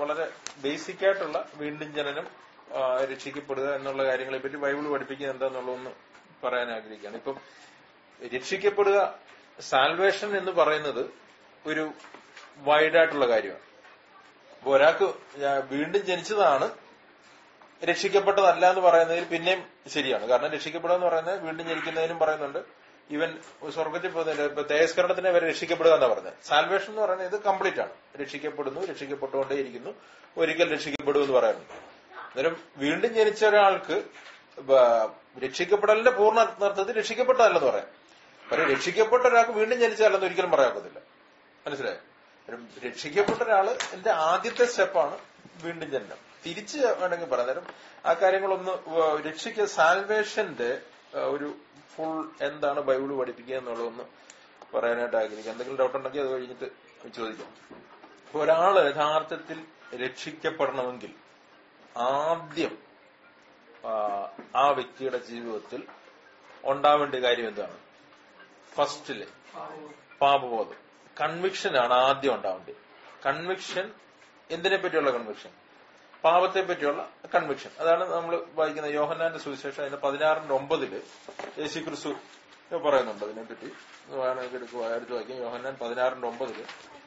വളരെ ബേസിക് ആയിട്ടുള്ള വീണ്ടും ജനനം ആ, രക്ഷിക്കപ്പെടുക എന്നുള്ള കാര്യങ്ങളെ പറ്റി ബൈബിൾ പഠിപ്പിക്കുന്നത് എന്താന്നുള്ളതൊന്ന് പറയാൻ ആഗ്രഹിക്കുകയാണ് ഇപ്പം രക്ഷിക്കപ്പെടുക സാൽവേഷൻ എന്ന് പറയുന്നത് ഒരു വൈഡായിട്ടുള്ള കാര്യമാണ് അപ്പൊ ഒരാൾക്ക് ഞാൻ വീണ്ടും ജനിച്ചതാണ് രക്ഷിക്കപ്പെട്ടതല്ല എന്ന് പറയുന്നതിൽ പിന്നെയും ശരിയാണ് കാരണം രക്ഷിക്കപ്പെടുക എന്ന് പറയുന്നത് വീണ്ടും ജനിക്കുന്നതിനും പറയുന്നുണ്ട് ഈവൻ സ്വർഗത്തിൽ പോകുന്നതിന് ഇപ്പൊ തേജസ്കരണത്തിനെ വരെ രക്ഷിക്കപ്പെടുക എന്നാ പറഞ്ഞത് സാൽവേഷൻ എന്ന് പറയുന്നത് ഇത് കംപ്ലീറ്റ് ആണ് രക്ഷിക്കപ്പെടുന്നു രക്ഷിക്കപ്പെട്ടുകൊണ്ടേയിരിക്കുന്നു ഒരിക്കൽ രക്ഷിക്കപ്പെടും എന്ന് പറയുന്നുണ്ട് അന്നേരം വീണ്ടും ജനിച്ച ഒരാൾക്ക് ബ- രക്ഷിക്കപ്പെടലിന്റെ പൂർണ്ണ അർത്ഥത്തിൽ രക്ഷിക്കപ്പെട്ടതല്ലെന്ന് പറയാം പക്ഷെ രക്ഷിക്കപ്പെട്ട ഒരാൾക്ക് വീണ്ടും ജനിച്ചതല്ലെന്ന് ഒരിക്കലും പറയാക്കത്തില്ല മനസ്സിലായോ ഒരു രക്ഷിക്കപ്പെട്ട ഒരാള് എന്റെ ആദ്യത്തെ സ്റ്റെപ്പാണ് വീണ്ടും ജനനം തിരിച്ച് വേണമെങ്കിൽ പറയാം നേരം ആ കാര്യങ്ങളൊന്ന് വ- രക്ഷിക്ക സാൽവേഷന്റെ ആ, ഒരു ഫുൾ എന്താണ് ബൈബിൾ പഠിപ്പിക്കുക എന്നുള്ളതൊന്ന് പറയാനായിട്ട് ആഗ്രഹിക്കാം എന്തെങ്കിലും ഡൗട്ട് ഉണ്ടെങ്കിൽ അത് കഴിഞ്ഞിട്ട് ചോദിക്കാം ഇപ്പൊ ഒരാള് യഥാർത്ഥത്തിൽ രക്ഷിക്കപ്പെടണമെങ്കിൽ ആദ്യം ആ, ആ വ്യക്തിയുടെ ജീവിതത്തിൽ ഉണ്ടാവേണ്ട കാര്യം എന്താണ് ഫസ്റ്റില് പാപബോധം കൺവിക്ഷൻ ആണ് ആദ്യം ഉണ്ടാവേണ്ടത് കൺവിക്ഷൻ എന്തിനെ പറ്റിയുള്ള കൺവിക്ഷൻ പാപത്തെ പറ്റിയുള്ള കൺവിക്ഷൻ അതാണ് നമ്മൾ വായിക്കുന്ന യോഹന്നാന്റെ സുവിശേഷം അതിന്റെ പതിനാറിന്റെ ഒമ്പതില് യേശു ക്രിസ്തു പറയുന്നുണ്ട് അതിനെപ്പറ്റി വേണമെങ്കിൽ എടുക്കുക എടുത്ത് വായിക്കാം യോഹന്നാൻ പതിനാറിന്റെ ഒമ്പതില്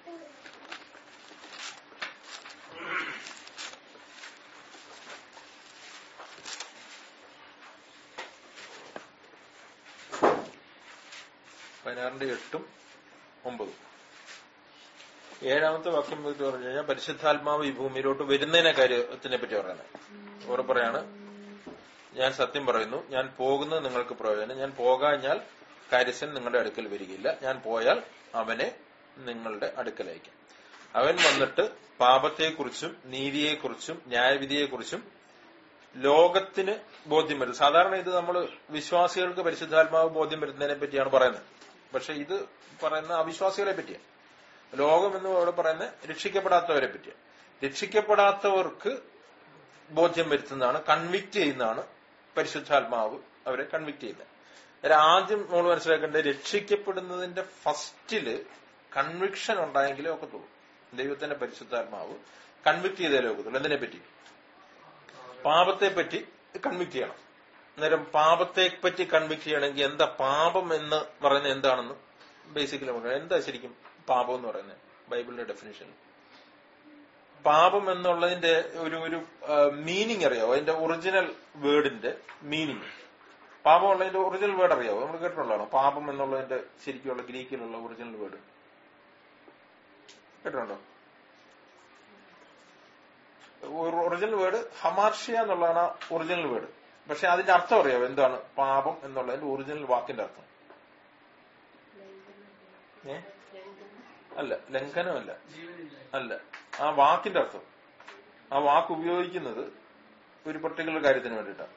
പതിനാറിന്റെ എട്ടും ഒമ്പതും ഏഴാമത്തെ വാക്യം പറ്റി പറഞ്ഞു കഴിഞ്ഞാൽ പരിശുദ്ധാത്മാവ് ഈ ഭൂമിയിലോട്ട് വരുന്നതിനെ കാര്യത്തിനെ പറ്റി പറയുന്നത് അവർ പറയാണ് ഞാൻ സത്യം പറയുന്നു ഞാൻ പോകുന്നത് നിങ്ങൾക്ക് പ്രയോജനം ഞാൻ പോകാഞ്ഞാൽ കാര്യസ്ഥൻ നിങ്ങളുടെ അടുക്കൽ വരികയില്ല ഞാൻ പോയാൽ അവനെ നിങ്ങളുടെ അടുക്കലയക്കും അവൻ വന്നിട്ട് പാപത്തെക്കുറിച്ചും നീതിയെക്കുറിച്ചും ന്യായവിധിയെക്കുറിച്ചും ലോകത്തിന് ബോധ്യം വരും സാധാരണ ഇത് നമ്മൾ വിശ്വാസികൾക്ക് പരിശുദ്ധാത്മാവ് ബോധ്യം വരുന്നതിനെ പറ്റിയാണ് പറയുന്നത് പക്ഷെ ഇത് പറയുന്ന അവിശ്വാസികളെ പറ്റിയാണ് ലോകം എന്ന് ഇവിടെ പറയുന്നത് രക്ഷിക്കപ്പെടാത്തവരെ പറ്റിയാണ് രക്ഷിക്കപ്പെടാത്തവർക്ക് ബോധ്യം വരുത്തുന്നതാണ് കൺവിക്ട് ചെയ്യുന്നതാണ് പരിശുദ്ധാത്മാവ് അവരെ കൺവിക്ട് ചെയ്യുന്നത് അതായത് ആദ്യം നമ്മൾ മനസ്സിലാക്കേണ്ടത് രക്ഷിക്കപ്പെടുന്നതിന്റെ ഫസ്റ്റില് കൺവിക്ഷൻ ഉണ്ടായെങ്കിലേ ഒക്കത്തുള്ളൂ ദൈവത്തിന്റെ പരിശുദ്ധാത്മാവ് കൺവിക്ട് ചെയ്താലേ ഒക്കത്തുള്ളൂ എന്തിനെ പറ്റി പാപത്തെ പറ്റി കൺവിക്ട് ചെയ്യണം അന്നേരം പാപത്തെ പറ്റി കൺവിക്ട് ചെയ്യണമെങ്കിൽ എന്താ പാപം എന്ന് പറയുന്നത് എന്താണെന്ന് ബേസിക്കലി നമുക്ക് എന്താ ശരിക്കും പാപം എന്ന് പറയുന്നത് ബൈബിളിന്റെ ഡെഫിനേഷൻ പാപം എന്നുള്ളതിന്റെ ഒരു ഒരു മീനിങ് അറിയാവോ അതിന്റെ ഒറിജിനൽ വേർഡിന്റെ മീനിങ് പാപം ഉള്ളതിന്റെ ഒറിജിനൽ വേർഡ് അറിയാവോ നമ്മൾ കേട്ടിട്ടുള്ളതാണോ പാപം എന്നുള്ളതിന്റെ ശരിക്കുള്ള ഗ്രീക്കിലുള്ള ഒറിജിനൽ വേർഡ് കേട്ടിട്ടുണ്ടോ ഒറിജിനൽ വേർഡ് ഹമാർഷ്യ എന്നുള്ളതാണ് ഒറിജിനൽ വേർഡ് പക്ഷെ അതിന്റെ അർത്ഥം അറിയാവോ എന്താണ് പാപം എന്നുള്ളതിന്റെ ഒറിജിനൽ വാക്കിന്റെ അർത്ഥം ഏ അല്ല ലംഘനമല്ല അല്ല ആ വാക്കിന്റെ അർത്ഥം ആ വാക്ക് ഉപയോഗിക്കുന്നത് ഒരു പർട്ടിക്കുലർ കാര്യത്തിന് വേണ്ടിയിട്ടാണ്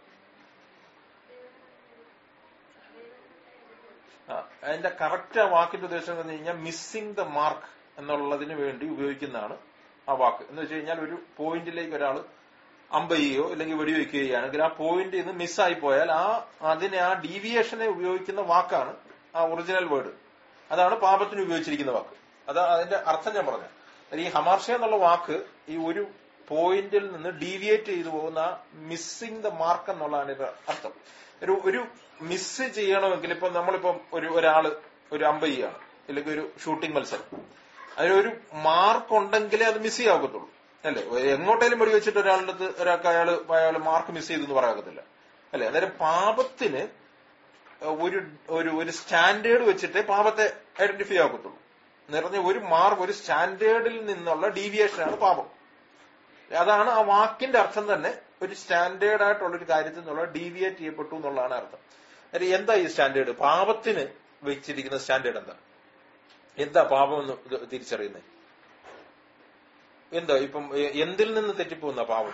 ആ അതിന്റെ കറക്റ്റ് ആ വാക്കിന്റെ ഉദ്ദേശം എന്ന് പറഞ്ഞു കഴിഞ്ഞാൽ മിസ്സിംഗ് ദ മാർക്ക് എന്നുള്ളതിന് വേണ്ടി ഉപയോഗിക്കുന്നതാണ് ആ വാക്ക് എന്ന് വെച്ച് കഴിഞ്ഞാൽ ഒരു പോയിന്റിലേക്ക് ഒരാൾ അമ്പ ചെയ്യുകയോ അല്ലെങ്കിൽ വെടിവെക്കുകയോ ചെയ്യുകയാണെങ്കിൽ ആ പോയിന്റ് നിന്ന് മിസ്സായി പോയാൽ ആ അതിനെ ആ ഡീവിയേഷനെ ഉപയോഗിക്കുന്ന വാക്കാണ് ആ ഒറിജിനൽ വേർഡ് അതാണ് പാപത്തിന് ഉപയോഗിച്ചിരിക്കുന്ന വാക്ക് അതാ അതിന്റെ അർത്ഥം ഞാൻ പറഞ്ഞു ഈ ഹമാർഷ എന്നുള്ള വാക്ക് ഈ ഒരു പോയിന്റിൽ നിന്ന് ഡീവിയേറ്റ് ചെയ്തു പോകുന്ന മിസ്സിംഗ് ദ മാർക്ക് എന്നുള്ളതാണ് ഇത് അർത്ഥം ഒരു ഒരു മിസ് ചെയ്യണമെങ്കിൽ ഇപ്പൊ നമ്മളിപ്പം ഒരു ഒരാള് ഒരു അമ്പ ചെയ്യാണ് അല്ലെങ്കിൽ ഒരു ഷൂട്ടിംഗ് മത്സരം അതിനൊരു മാർക്ക് ഉണ്ടെങ്കിലേ അത് മിസ് ചെയ്യാകത്തുള്ളൂ അല്ലെ എങ്ങോട്ടേലും വെടി വെച്ചിട്ട് ഒരാളുടെ അടുത്ത് ഒരാൾക്ക് അയാൾ അയാൾ മാർക്ക് മിസ് ചെയ്തു എന്ന് പറയാകത്തില്ല അല്ലെ അന്നേരം പാപത്തിന് ഒരു ഒരു ഒരു സ്റ്റാൻഡേർഡ് വെച്ചിട്ടേ പാപത്തെ ഐഡന്റിഫൈ ആക്കത്തുള്ളൂ നിറഞ്ഞ ഒരു മാർക്ക് ഒരു സ്റ്റാൻഡേർഡിൽ നിന്നുള്ള ഡീവിയേഷനാണ് പാപം അതാണ് ആ വാക്കിന്റെ അർത്ഥം തന്നെ ഒരു സ്റ്റാൻഡേർഡ് ആയിട്ടുള്ള ഒരു കാര്യത്തിൽ നിന്നുള്ള ഡീവിയേറ്റ് ചെയ്യപ്പെട്ടു എന്നുള്ളതാണ് അർത്ഥം അതായത് എന്താ ഈ സ്റ്റാൻഡേർഡ് പാപത്തിന് വെച്ചിരിക്കുന്ന സ്റ്റാൻഡേർഡ് എന്താ എന്താ പാപം എന്ന് ഇത് തിരിച്ചറിയുന്നത് എന്താ ഇപ്പം എ- എന്തിൽ നിന്ന് തെറ്റിപ്പോകുന്ന പാപം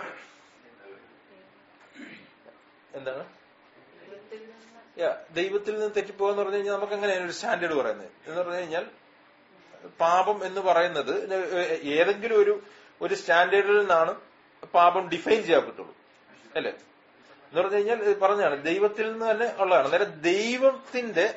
എന്താണ് യാ, ദൈവത്തിൽ നിന്ന് തെറ്റിപ്പോകാന്ന് പറഞ്ഞു കഴിഞ്ഞാൽ നമുക്ക് എങ്ങനെയാണ് ഒരു സ്റ്റാൻഡേർഡ് പറയുന്നത് എന്ന് പറഞ്ഞു കഴിഞ്ഞാൽ പാപം എന്ന് പറയുന്നത് ഏ- ഏതെങ്കിലും ഒരു ഒരു സ്റ്റാൻഡേർഡിൽ നിന്നാണ് പാപം ഡിഫൈൻ ചെയ്യാൻ പറ്റുള്ളൂ അല്ലേ എന്ന് പറഞ്ഞു കഴിഞ്ഞാൽ ഇത് പറഞ്ഞാണ് ദൈവത്തിൽ നിന്ന് തന്നെ ഉള്ളതാണ് അന്നേരം ദൈവത്തിന്റെ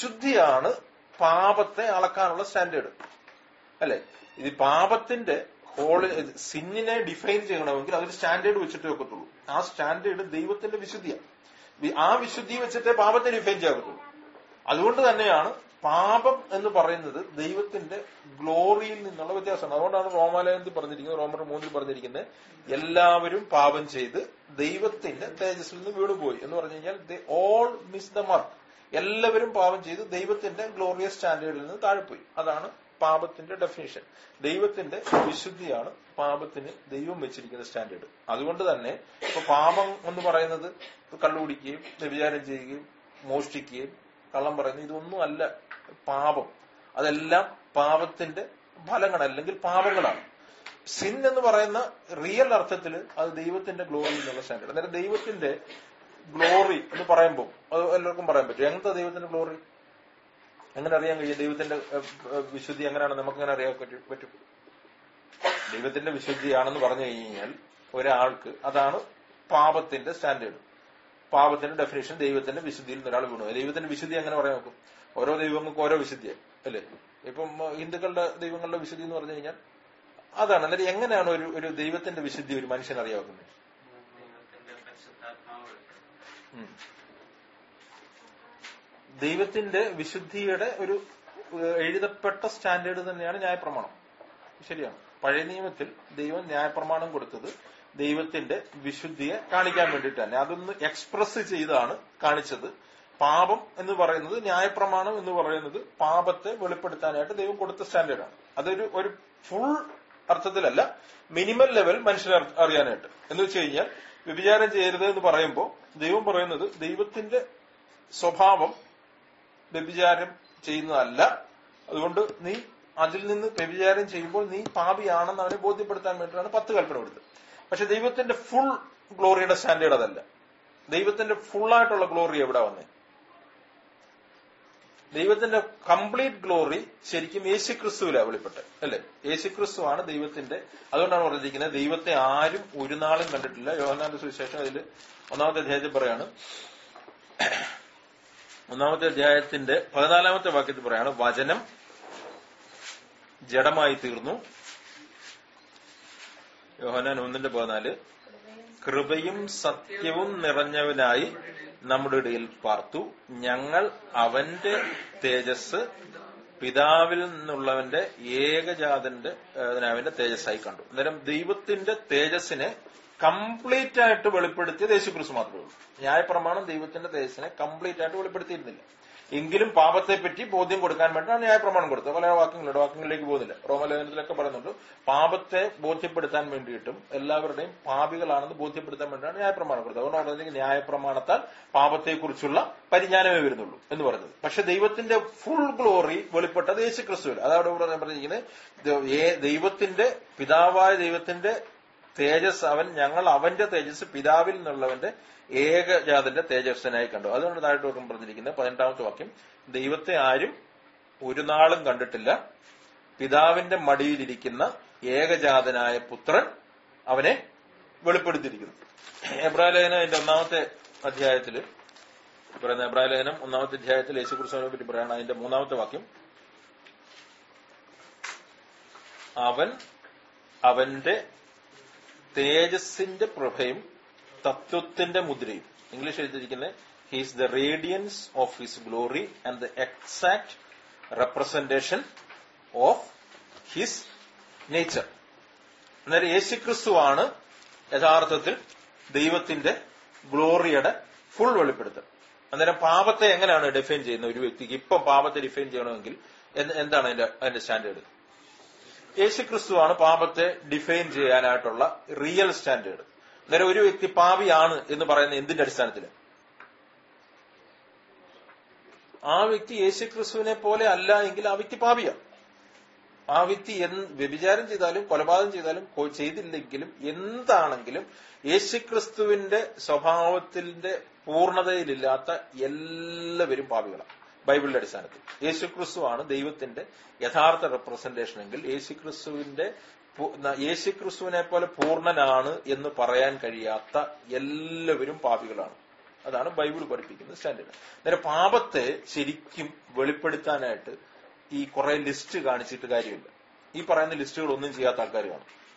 വിശുദ്ധിയാണ് പാപത്തെ അളക്കാനുള്ള സ്റ്റാൻഡേർഡ് അല്ലെ ഇത് പാപത്തിന്റെ ഓൾ സിന്നിനെ ഡിഫൈൻ ചെയ്യണമെങ്കിൽ അതൊരു സ്റ്റാൻഡേർഡ് വെച്ചിട്ടേ ഒക്കത്തുള്ളൂ ആ സ്റ്റാൻഡേർഡ് ദൈവത്തിന്റെ വിശുദ്ധിയാണ് വി- ആ വിശുദ്ധി വെച്ചിട്ടേ പാപത്തെ ഡിഫൈൻ ചെയ്യാകത്തുള്ളൂ അതുകൊണ്ട് തന്നെയാണ് പാപം എന്ന് പറയുന്നത് ദൈവത്തിന്റെ ഗ്ലോറിയിൽ നിന്നുള്ള വ്യത്യാസമാണ് അതുകൊണ്ടാണ് റോമാലയത്തിൽ പറഞ്ഞിരിക്കുന്നത് റോമർ മൂന്നിൽ പറഞ്ഞിരിക്കുന്നത് എല്ലാവരും പാപം ചെയ്ത് ദൈവത്തിന്റെ തേജസ്സിൽ നിന്ന് വീണുപോയി എന്ന് പറഞ്ഞു കഴിഞ്ഞാൽ they all miss the mark എല്ലാവരും പാപം ചെയ്ത് ദൈവത്തിന്റെ ഗ്ലോറിയസ് സ്റ്റാൻഡേർഡിൽ നിന്ന് താഴെപ്പോയി അതാണ് പാപത്തിന്റെ ഡെഫിനേഷൻ ദൈവത്തിന്റെ വിശുദ്ധിയാണ് പാപത്തിന് ദൈവം വെച്ചിരിക്കുന്ന സ്റ്റാൻഡേർഡ് അതുകൊണ്ട് തന്നെ ഇപ്പൊ പാപം എന്ന് പറയുന്നത് ഇപ്പൊ കള്ളുകുടിക്കുകയും വ്യഭിചാരം ചെയ്യുകയും മോഷ്ടിക്കുകയും കള്ളം പറയുന്നത് ഇതൊന്നും അല്ല പാപം അതെല്ലാം പാപത്തിന്റെ ഫലങ്ങൾ അല്ലെങ്കിൽ പാപങ്ങളാണ് സിൻ എന്ന് പറയുന്ന റിയൽ അർത്ഥത്തിൽ അത് ദൈവത്തിന്റെ ഗ്ലോറി എന്നുള്ള സ്റ്റാൻഡേർഡ് അന്നേരം ദൈവത്തിന്റെ ഗ്ലോറി എന്ന് പറയുമ്പോൾ അത് എല്ലാവർക്കും പറയാൻ പറ്റും എങ്ങനത്തെ ദൈവത്തിന്റെ ഗ്ലോറി എങ്ങനെ അറിയാൻ കഴിയും ദൈവത്തിന്റെ ഏഹ്, ഏഹ്, വിശുദ്ധി എങ്ങനെയാണ് നമുക്ക് എങ്ങനെ അറിയാൻ പറ്റും പറ്റും ദൈവത്തിന്റെ വിശുദ്ധിയാണെന്ന് പറഞ്ഞു കഴിഞ്ഞാൽ ഒരാൾക്ക് അതാണ് പാപത്തിന്റെ സ്റ്റാൻഡേർഡ് പാപത്തിന്റെ ഡെഫിനേഷൻ ദൈവത്തിന്റെ വിശുദ്ധിയിൽ നിന്ന് ഒരാൾ വീണു ദൈവത്തിന്റെ വിശുദ്ധി എങ്ങനെ പറയാൻ നോക്കും ഓരോ ദൈവങ്ങൾക്ക് ഓരോ വിശുദ്ധിയാണ് അല്ലേ ഇപ്പം ഏഹ്, ഹിന്ദുക്കളുടെ ദൈവങ്ങളുടെ വിശുദ്ധി എന്ന് പറഞ്ഞു കഴിഞ്ഞാൽ അതാണ് എന്നിട്ട് എങ്ങനെയാണ് ഒരു ഒരു ദൈവത്തിന്റെ വിശുദ്ധി ഒരു മനുഷ്യൻ അറിയാവുന്നത് ദൈവത്തിന്റെ പരിശുദ്ധാത്മാവ് ഉം. ദൈവത്തിന്റെ വിശുദ്ധിയുടെ ഒരു ഏഹ്, എഴുതപ്പെട്ട സ്റ്റാൻഡേർഡ് തന്നെയാണ് ന്യായപ്രമാണം ശരിയാണ് പഴയ നിയമത്തിൽ ദൈവം ന്യായപ്രമാണം കൊടുത്തത് ദൈവത്തിന്റെ വിശുദ്ധിയെ കാണിക്കാൻ വേണ്ടിയിട്ട് തന്നെ അതൊന്ന് എക്സ്പ്രസ് ചെയ്താണ് കാണിച്ചത് പാപം എന്ന് പറയുന്നത് ന്യായപ്രമാണം എന്ന് പറയുന്നത് പാപത്തെ വെളിപ്പെടുത്താനായിട്ട് ദൈവം കൊടുത്ത സ്റ്റാൻഡേർഡാണ് അതൊരു ഒരു ഫുൾ അർത്ഥത്തിലല്ല മിനിമൽ ലെവൽ മനുഷ്യനെ അറി- അറിയാനായിട്ട് എന്ന് വെച്ച് കഴിഞ്ഞാൽ വ്യഭിചാരം ചെയ്യരുത് എന്ന് പറയുമ്പോൾ ദൈവം പറയുന്നത് ദൈവത്തിന്റെ സ്വഭാവം വ്യഭിചാരം ചെയ്യുന്നതല്ല അതുകൊണ്ട് നീ അതിൽ നിന്ന് വ്യഭിചാരം ചെയ്യുമ്പോൾ നീ പാപിയാണെന്ന് അവനെ ബോധ്യപ്പെടുത്താൻ വേണ്ടിയിട്ടാണ് പത്ത് കൽപ്പന കൊടുത്തത് പക്ഷെ ദൈവത്തിന്റെ ഫുൾ ഗ്ലോറിയുടെ സ്റ്റാൻഡേർഡ് അതല്ല ദൈവത്തിന്റെ ഫുൾ ആയിട്ടുള്ള ഗ്ലോറി എവിടെ വന്നേ ദൈവത്തിന്റെ കംപ്ലീറ്റ് ഗ്ലോറി ശരിക്കും യേശുക്രിസ്തുവിലാണ് വെളിപ്പെട്ടത് അല്ലെ യേശുക്രിസ്തു ആണ് ദൈവത്തിന്റെ അതുകൊണ്ടാണ് പറഞ്ഞിരിക്കുന്നത് ദൈവത്തെ ആരും ഒരു നാളും കണ്ടിട്ടില്ല യോഹനാന്റെ സുവിശേഷം അതിൽ ഒന്നാമത്തെ അധ്യായത്തിൽ പറയാണ് ഒന്നാമത്തെ അധ്യായത്തിന്റെ പതിനാലാമത്തെ വാക്യത്തിൽ പറയാണ് വചനം ജഡമായി തീർന്നു യോഹനാൻ ഒന്നിന്റെ പതിനാല് കൃപയും സത്യവും നിറഞ്ഞവനായി നമ്മുടെ ഇടയിൽ പാർത്തു ഞങ്ങൾ അവന്റെ തേജസ് പിതാവിൽ നിന്നുള്ളവന്റെ ഏകജാതന്റെ ഏഹ്, അവന്റെ തേജസ്സായി കണ്ടു അന്നേരം ദൈവത്തിന്റെ തേജസ്സിനെ കംപ്ലീറ്റ് ആയിട്ട് വെളിപ്പെടുത്തിയത് യേശുക്രിസ്തു മാത്രമേ ഉള്ളൂ ന്യായപ്രമാണം ദൈവത്തിന്റെ തേജസ്സിനെ കംപ്ലീറ്റ് ആയിട്ട് വെളിപ്പെടുത്തിയിരുന്നില്ല എങ്കിലും പാപത്തെ പറ്റി ബോധ്യം കൊടുക്കാൻ വേണ്ടിയാണ് ന്യായപ്രമാണം കൊടുത്തത് പല വാക്യങ്ങളുണ്ട് വാക്യങ്ങളിലേക്ക് പോകുന്നില്ല റോമലേഖനത്തിലൊക്കെ പറയുന്നുണ്ട് പാപത്തെ ബോധ്യപ്പെടുത്താൻ വേണ്ടിയിട്ടും എല്ലാവരുടെയും പാപികളാണെന്ന് ബോധ്യപ്പെടുത്താൻ വേണ്ടിയാണ് ന്യായപ്രമാണം കൊടുത്തത് അതുകൊണ്ട് പറഞ്ഞെങ്കിൽ ന്യായപ്രമാണത്താൽ പാപത്തെക്കുറിച്ചുള്ള പരിജ്ഞാനമേ വരുന്നുള്ളൂ എന്ന് പറയുന്നത് പക്ഷെ ദൈവത്തിന്റെ ഫുൾ ഗ്ലോറി വെളിപ്പെട്ടത് യേശു ക്രിസ്തുവിൽ അതവിടെ ഇവിടെ ഞാൻ പറഞ്ഞിരിക്കുന്നത് ദ- ഏ- ദൈവത്തിന്റെ പിതാവായ ദൈവത്തിന്റെ തേജസ് അവൻ ഞങ്ങൾ അവന്റെ തേജസ് പിതാവിൽ നിന്നുള്ളവന്റെ ഏകജാതന്റെ തേജസ്സിനായി കണ്ടു അതുകൊണ്ട് താഴോട്ട് നോക്കുമ്പോൾ പറഞ്ഞിരിക്കുന്നത് പതിനെട്ടാമത്തെ വാക്യം ദൈവത്തെ ആരും ഒരു നാളും കണ്ടിട്ടില്ല പിതാവിന്റെ മടിയിലിരിക്കുന്ന ഏകജാതനായ പുത്രൻ അവനെ വെളിപ്പെടുത്തിയിരിക്കുന്നു എബ്രാലേഖനം അതിന്റെ ഒന്നാമത്തെ അധ്യായത്തിൽ പറയുന്ന എബ്രാലേഖനം ഒന്നാമത്തെ അധ്യായത്തിൽ യേശുക്രിസ്തുവിനെ പറ്റി പറയാണ് അതിന്റെ മൂന്നാമത്തെ വാക്യം അവൻ അവന്റെ തേജസ്സിന്റെ പ്രഭയും തത്വത്തിന്റെ മുദ്രയും ഇംഗ്ലീഷ് എഴുതിയിരിക്കുന്നത് he's the radiance of his glory and the exact representation of his nature അന്നേരം യേശുക്രിസ്തുവാണ് യഥാർത്ഥത്തിൽ ദൈവത്തിന്റെ ഗ്ലോറിയുടെ ഫുൾ വെളിപ്പെടുത്തൽ അന്നേരം പാപത്തെ എങ്ങനെയാണ് ഡിഫൈൻ ചെയ്യുന്നത് ഒരു വ്യക്തിക്ക് ഇപ്പം പാപത്തെ ഡിഫൈൻ ചെയ്യണമെങ്കിൽ എന്ത്- എന്താണ് അതിന്റെ അതിന്റെ സ്റ്റാൻഡേർഡ് യേശുക്രിസ്തുവാണ് പാപത്തെ ഡിഫൈൻ ചെയ്യാനായിട്ടുള്ള റിയൽ സ്റ്റാൻഡേർഡ് അന്നേരം ഒരു വ്യക്തി പാപിയാണ് എന്ന് പറയുന്ന എന്തിന്റെ അടിസ്ഥാനത്തിൽ ആ വ്യക്തി യേശുക്രിസ്തുവിനെ പോലെ അല്ല എങ്കിൽ ആ വ്യക്തി പാപിയാണ് ആ വ്യക്തി എന്ത് വ്യഭിചാരം ചെയ്താലും കൊലപാതകം ചെയ്താലും കൊ- ചെയ്തില്ലെങ്കിലും എന്താണെങ്കിലും യേശുക്രിസ്തുവിന്റെ സ്വഭാവത്തിന്റെ പൂർണ്ണതയിലില്ലാത്ത എല്ലാവരും പാപികളാണ് ബൈബിളിന്റെ അടിസ്ഥാനത്തിൽ യേശുക്രിസ്തുവാണ് ദൈവത്തിന്റെ യഥാർത്ഥ റെപ്രസെന്റേഷൻ എങ്കിൽ യേശുക്രിസ്തുവിന്റെ പു- ന- യേശുക്രിസ്തുവിനെ പോലെ പൂർണ്ണനാണ് എന്ന് പറയാൻ കഴിയാത്ത എല്ലാവരും പാപികളാണ് അതാണ് ബൈബിൾ പഠിപ്പിക്കുന്ന സ്റ്റാൻഡേർഡ് അന്നേരം പാപത്തെ ശരിക്കും വെളിപ്പെടുത്താനായിട്ട് ഈ കുറെ ലിസ്റ്റ് കാണിച്ചിട്ട് കാര്യമില്ല ഈ പറയുന്ന ലിസ്റ്റുകൾ ഒന്നും ചെയ്യാത്ത ആൾക്കാർ കാണും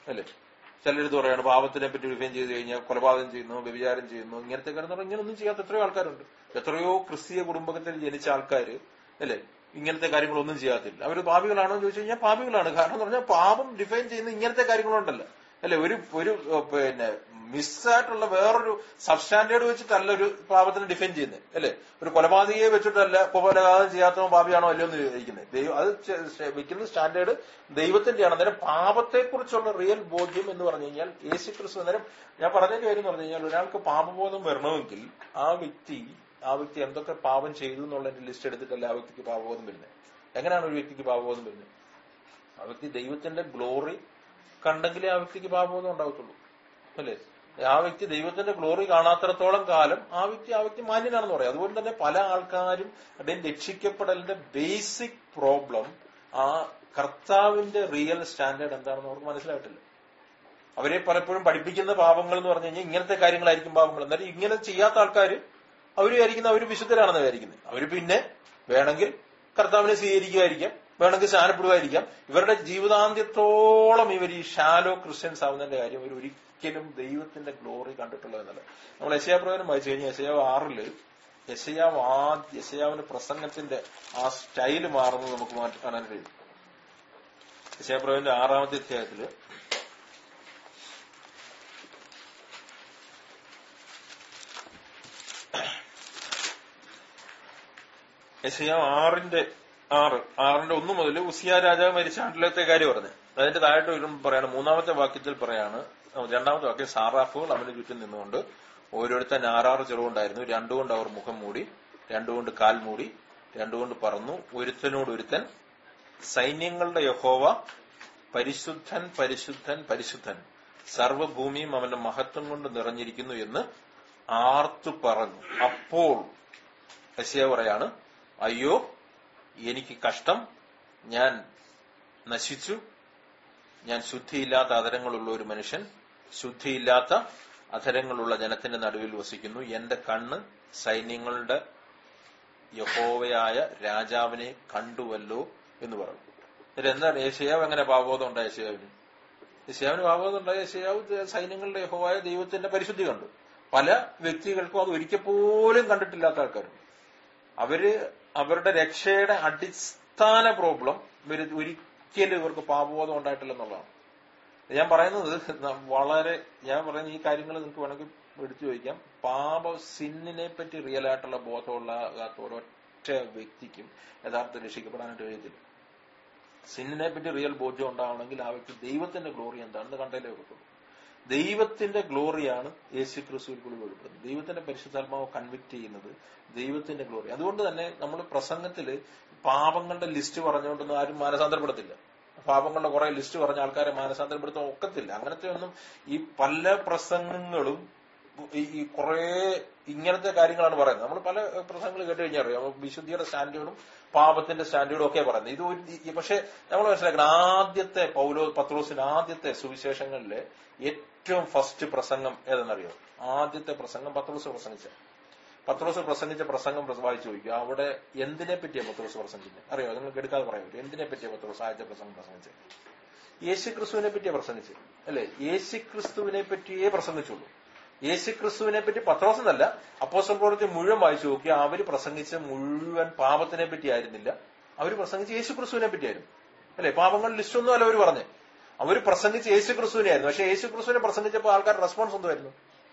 അല്ലേ ചിലരെടുത്ത് പറയാണ് പാപത്തിനെ പറ്റി ഡിഫൈൻ ചെയ്ത് കഴിഞ്ഞാൽ കൊലപാതകം ചെയ്യുന്നു വ്യഭിചാരം ചെയ്യുന്നു ഇങ്ങനത്തെ കാര്യം പറഞ്ഞാൽ ഇങ്ങനൊന്നും ചെയ്യാത്ത എത്രയോ ആൾക്കാരുണ്ട് എത്രയോ ക്രിസ്തീയ കുടുംബത്തിൽ ജനിച്ച ആൾക്കാർ അല്ലേ ഇങ്ങനത്തെ കാര്യങ്ങളൊന്നും ചെയ്യാത്തില്ല അവർ പാപികളാണോ എന്ന് ചോദിച്ചു കഴിഞ്ഞാൽ പാപികളാണ് കാരണം എന്ന് പറഞ്ഞാൽ പാപം ഡിഫൈൻ ചെയ്യുന്ന ഇങ്ങനത്തെ കാര്യങ്ങളുണ്ടല്ലോ അല്ലെ ഒരു ഒരു ഏഹ്, പിന്നെ മിസ്സായിട്ടുള്ള വേറൊരു സബ്സ്റ്റാൻഡേർഡ് വെച്ചിട്ടല്ല ഒരു പാപത്തിനെ ഡിഫൈൻ ചെയ്യുന്നത് അല്ലെ ഒരു കൊലപാതകയെ വെച്ചിട്ടല്ല കൊലപാതകം ചെയ്യാത്തവൻ പാപിയാണോ അല്ലയോ എന്ന് ചോദിക്കുന്നത് ദൈവം അത് ചെ- ചെ- വെക്കുന്ന സ്റ്റാൻഡേർഡ് ദൈവത്തിന്റെയാണ് അന്നേരം പാപത്തെക്കുറിച്ചുള്ള റിയൽ ബോധ്യം എന്ന് പറഞ്ഞു കഴിഞ്ഞാൽ യേശു ക്രിസ്തു അന്നേരം ഞാൻ പറഞ്ഞ കാര്യം എന്ന് പറഞ്ഞു കഴിഞ്ഞാൽ ഒരാൾക്ക് പാപബോധം വരണമെങ്കിൽ ആ വ്യക്തി ആ വ്യക്തി എന്തൊക്കെ പാപം ചെയ്തു എന്നുള്ളതിന്റെ ലിസ്റ്റ് എടുത്തിട്ടല്ല ആ വ്യക്തിക്ക് പാപബോധം വരുന്നത് എങ്ങനെയാണ് ഒരു വ്യക്തിക്ക് പാപബോധം വരുന്നത് ആ വ്യക്തി ദൈവത്തിന്റെ ഗ്ലോറി കണ്ടെങ്കിലേ ആ വ്യക്തിക്ക് പാപബോധം ഉണ്ടാകത്തുള്ളൂ അല്ലേ ആ വ്യക്തി ദൈവത്തിന്റെ ഗ്ലോറി കാണാത്തിടത്തോളം കാലം ആ വ്യക്തി ആ വ്യക്തി മാന്യനാണെന്ന് പറയാം അതുകൊണ്ട് തന്നെ പല ആൾക്കാരും അദ്ദേഹം രക്ഷിക്കപ്പെടലിന്റെ ബേസിക് പ്രോബ്ലം ആ കർത്താവിന്റെ റിയൽ സ്റ്റാൻഡേർഡ് എന്താണെന്ന് അവർക്ക് മനസ്സിലായിട്ടില്ല അവരെ പലപ്പോഴും പഠിപ്പിക്കുന്ന പാപങ്ങൾ എന്ന് പറഞ്ഞു കഴിഞ്ഞാൽ ഇങ്ങനത്തെ കാര്യങ്ങളായിരിക്കും പാപങ്ങൾ എന്നാലും ഇങ്ങനെ ചെയ്യാത്ത ആൾക്കാർ അവർ വിചാരിക്കുന്ന അവർ വിശുദ്ധരാണെന്ന് വിചാരിക്കുന്നത് അവർ പിന്നെ വേണമെങ്കിൽ കർത്താവിനെ സ്വീകരിക്കുമായിരിക്കാം വേണമെങ്കിൽ സ്നാനപ്പെടുമായിരിക്കാം ഇവരുടെ ജീവിതാന്ത്യത്തോളം ഇവർ ഈ ഷാലോ ക്രിസ്ത്യൻസ് ആവുന്നതിന്റെ കാര്യം ഇവർ ഒരിക്കലും ദൈവത്തിന്റെ ഗ്ലോറി കണ്ടിട്ടുള്ളതെന്നല്ല നമ്മൾ യശയാപ്രവനം വായിച്ചു കഴിഞ്ഞാൽ യശയാവ് ആറില് യശയാവ് ആദ്യ യശയാവിന്റെ പ്രസംഗത്തിന്റെ ആ സ്റ്റൈല് മാറുന്നത് നമുക്ക് മാറ്റി കാണാൻ കഴിയും യശയാപ്രവന്റെ ആറാമത്തെ അധ്യായത്തില് യശയാവ് ആറിന്റെ ആറ് ആറിന്റെ ഒന്ന് മുതൽ ഉസിയ രാജാവ് മരിച്ച ആണ്ടിലത്തെ കാര്യം പറഞ്ഞു അതിന്റെ താഴോട്ട് വരുമ്പോൾ പറയാണ് മൂന്നാമത്തെ വാക്യത്തിൽ പറയാണ് രണ്ടാമത്തെ വാക്യം സാറാഫുകൾ അവന് ചുറ്റും നിന്നുകൊണ്ട് ഓരോരുത്തൻ ആറാറ് ചെറുകൊണ്ടായിരുന്നു രണ്ടുകൊണ്ട് അവർ മുഖം മൂടി രണ്ടുകൊണ്ട് കാൽ മൂടി രണ്ടുകൊണ്ട് പറന്നു ഒരുത്തനോട് ഒരുത്തൻ സൈന്യങ്ങളുടെ യഹോവ പരിശുദ്ധൻ പരിശുദ്ധൻ പരിശുദ്ധൻ സർവഭൂമിയും അവന്റെ മഹത്വം കൊണ്ട് നിറഞ്ഞിരിക്കുന്നു എന്ന് ആർത്തു പറഞ്ഞു അപ്പോൾ യശയ പറയാണ് അയ്യോ എനിക്ക് കഷ്ടം ഞാൻ നശിച്ചു ഞാൻ ശുദ്ധിയില്ലാത്ത അധരങ്ങളുള്ള ഒരു മനുഷ്യൻ ശുദ്ധിയില്ലാത്ത അധരങ്ങളുള്ള ജനത്തിന്റെ നടുവിൽ വസിക്കുന്നു എന്റെ കണ്ണ് സൈന്യങ്ങളുടെ യഹോവയായ രാജാവിനെ കണ്ടുവല്ലോ എന്ന് പറഞ്ഞു എന്നിട്ട് എന്താണ് യേശയാവ് എങ്ങനെ പാവബോധം ഉണ്ടായ യേശയാവിന് യേശയാവിന് പാവബോധം ഉണ്ടായ യേശയാവ് സൈന്യങ്ങളുടെ യഹോവായ ദൈവത്തിന്റെ പരിശുദ്ധി കണ്ടു പല വ്യക്തികൾക്കും അത് ഒരിക്കൽ പോലും കണ്ടിട്ടില്ലാത്ത ആൾക്കാരുണ്ട് അവര് അവരുടെ രക്ഷയുടെ അടിസ്ഥാന പ്രോബ്ലം ഇവര് ഒരിക്കലും ഇവർക്ക് പാപബോധം ഉണ്ടായിട്ടില്ലെന്നുള്ളതാണ് ഞാൻ പറയുന്നത് ന- വളരെ ഞാൻ പറയുന്ന ഈ കാര്യങ്ങൾ നിങ്ങൾക്ക് വേണമെങ്കിൽ എടുത്തു ചോദിക്കാം പാപ സിന്നിനെ പറ്റി റിയൽ ആയിട്ടുള്ള ബോധമുള്ള ഒരൊറ്റ വ്യക്തിക്കും യഥാർത്ഥ രക്ഷിക്കപ്പെടാനായിട്ട് കഴിയത്തില്ല സിന്നിനെ പറ്റി റിയൽ ബോധ്യം ഉണ്ടാവണമെങ്കിൽ ആ വ്യക്തി ദൈവത്തിന്റെ ഗ്ലോറി എന്താണെന്ന് കണ്ടല്ലേ പറ്റുള്ളൂ ദൈവത്തിന്റെ ഗ്ലോറിയാണ് യേശു ക്രിസ്തുവിൽ കൂടി വെളിപ്പെടുന്നത് ദൈവത്തിന്റെ പരിശുദ്ധാത്മാവ് കൺവിക്ട് ചെയ്യുന്നത് ദൈവത്തിന്റെ ഗ്ലോറി അതുകൊണ്ട് തന്നെ നമ്മൾ പ്രസംഗത്തില് പാപങ്ങളുടെ ലിസ്റ്റ് പറഞ്ഞുകൊണ്ടൊന്നും ആരും മാനസാന്തരപ്പെടുത്തില്ല പാപങ്ങളുടെ കുറെ ലിസ്റ്റ് പറഞ്ഞ ആൾക്കാരെ മാനസാന്തരപ്പെടുത്താൻ ഒക്കത്തില്ല അങ്ങനത്തെ ഒന്നും ഈ പല പ്രസംഗങ്ങളും ഈ ഈ കുറെ ഇങ്ങനത്തെ കാര്യങ്ങളാണ് പറയുന്നത് നമ്മൾ പല പ്രസംഗങ്ങൾ കേട്ട് കഴിഞ്ഞാൽ അറിയാം അപ്പൊ വിശുദ്ധിയുടെ സ്റ്റാൻഡേർഡും പാപത്തിന്റെ സ്റ്റാൻഡേർഡും ഒക്കെ പറയുന്നത് ഇത് ഒരു- ഈ- പക്ഷെ നമ്മൾ മനസ്സിലാക്കണം ആദ്യത്തെ പൗലോ പത്രോസിന്റെ ആദ്യത്തെ സുവിശേഷങ്ങളിലെ ഏറ്റവും ഫസ്റ്റ് പ്രസംഗം ഏതെന്നറിയോ ആദ്യത്തെ പ്രസംഗം പത്രോസ് പ്രസംഗിച്ച പത്രോസ് പ്രസംഗിച്ച പ്രസംഗം പ്രസ- വായിച്ചു ചോദിക്കുക അവിടെ എന്തിനെ പറ്റിയാ പത്രോസ് പ്രസംഗിച്ചത് അറിയോ നിങ്ങൾക്ക് എടുക്കാതെ പറയാൻ എന്തിനെ പറ്റിയാ പത്രോസ് ആദ്യത്തെ പ്രസംഗം പ്രസംഗിച്ചത് യേശു ക്രിസ്തുവിനെ പറ്റിയാ പ്രസംഗിച്ചത് അല്ലെ യേശു ക്രിസ്തുവിനെ പറ്റിയേ പ്രസംഗിച്ചുള്ളൂ യേശു ക്രിസ്തുവിനെ പറ്റി പത്രോസ് എന്നല്ല അപ്പോസ്റ്റൽ പ്രവൃത്തി മുഴുവൻ വായിച്ചു നോക്കിയ അവര് പ്രസംഗിച്ച മുഴുവൻ പാപത്തിനെ പറ്റി ആയിരുന്നില്ല അവര് പ്രസംഗിച്ച യേശു ക്രിസ്തുവിനെ പറ്റിയായിരുന്നു അല്ലെ പാപങ്ങൾ ലിസ്റ്റ് ഒന്നും അല്ല അവര് പറഞ്ഞേ അവര് പ്രസംഗിച്ച യേശു ക്രിസ്തുവിനെ ആയിരുന്നു പക്ഷെ യേശു ക്രിസ്തുവിനെ പ്രസംഗിച്ചപ്പോൾ ആൾക്കാരുടെ റെസ്പോൺസ് എന്തായിരുന്നു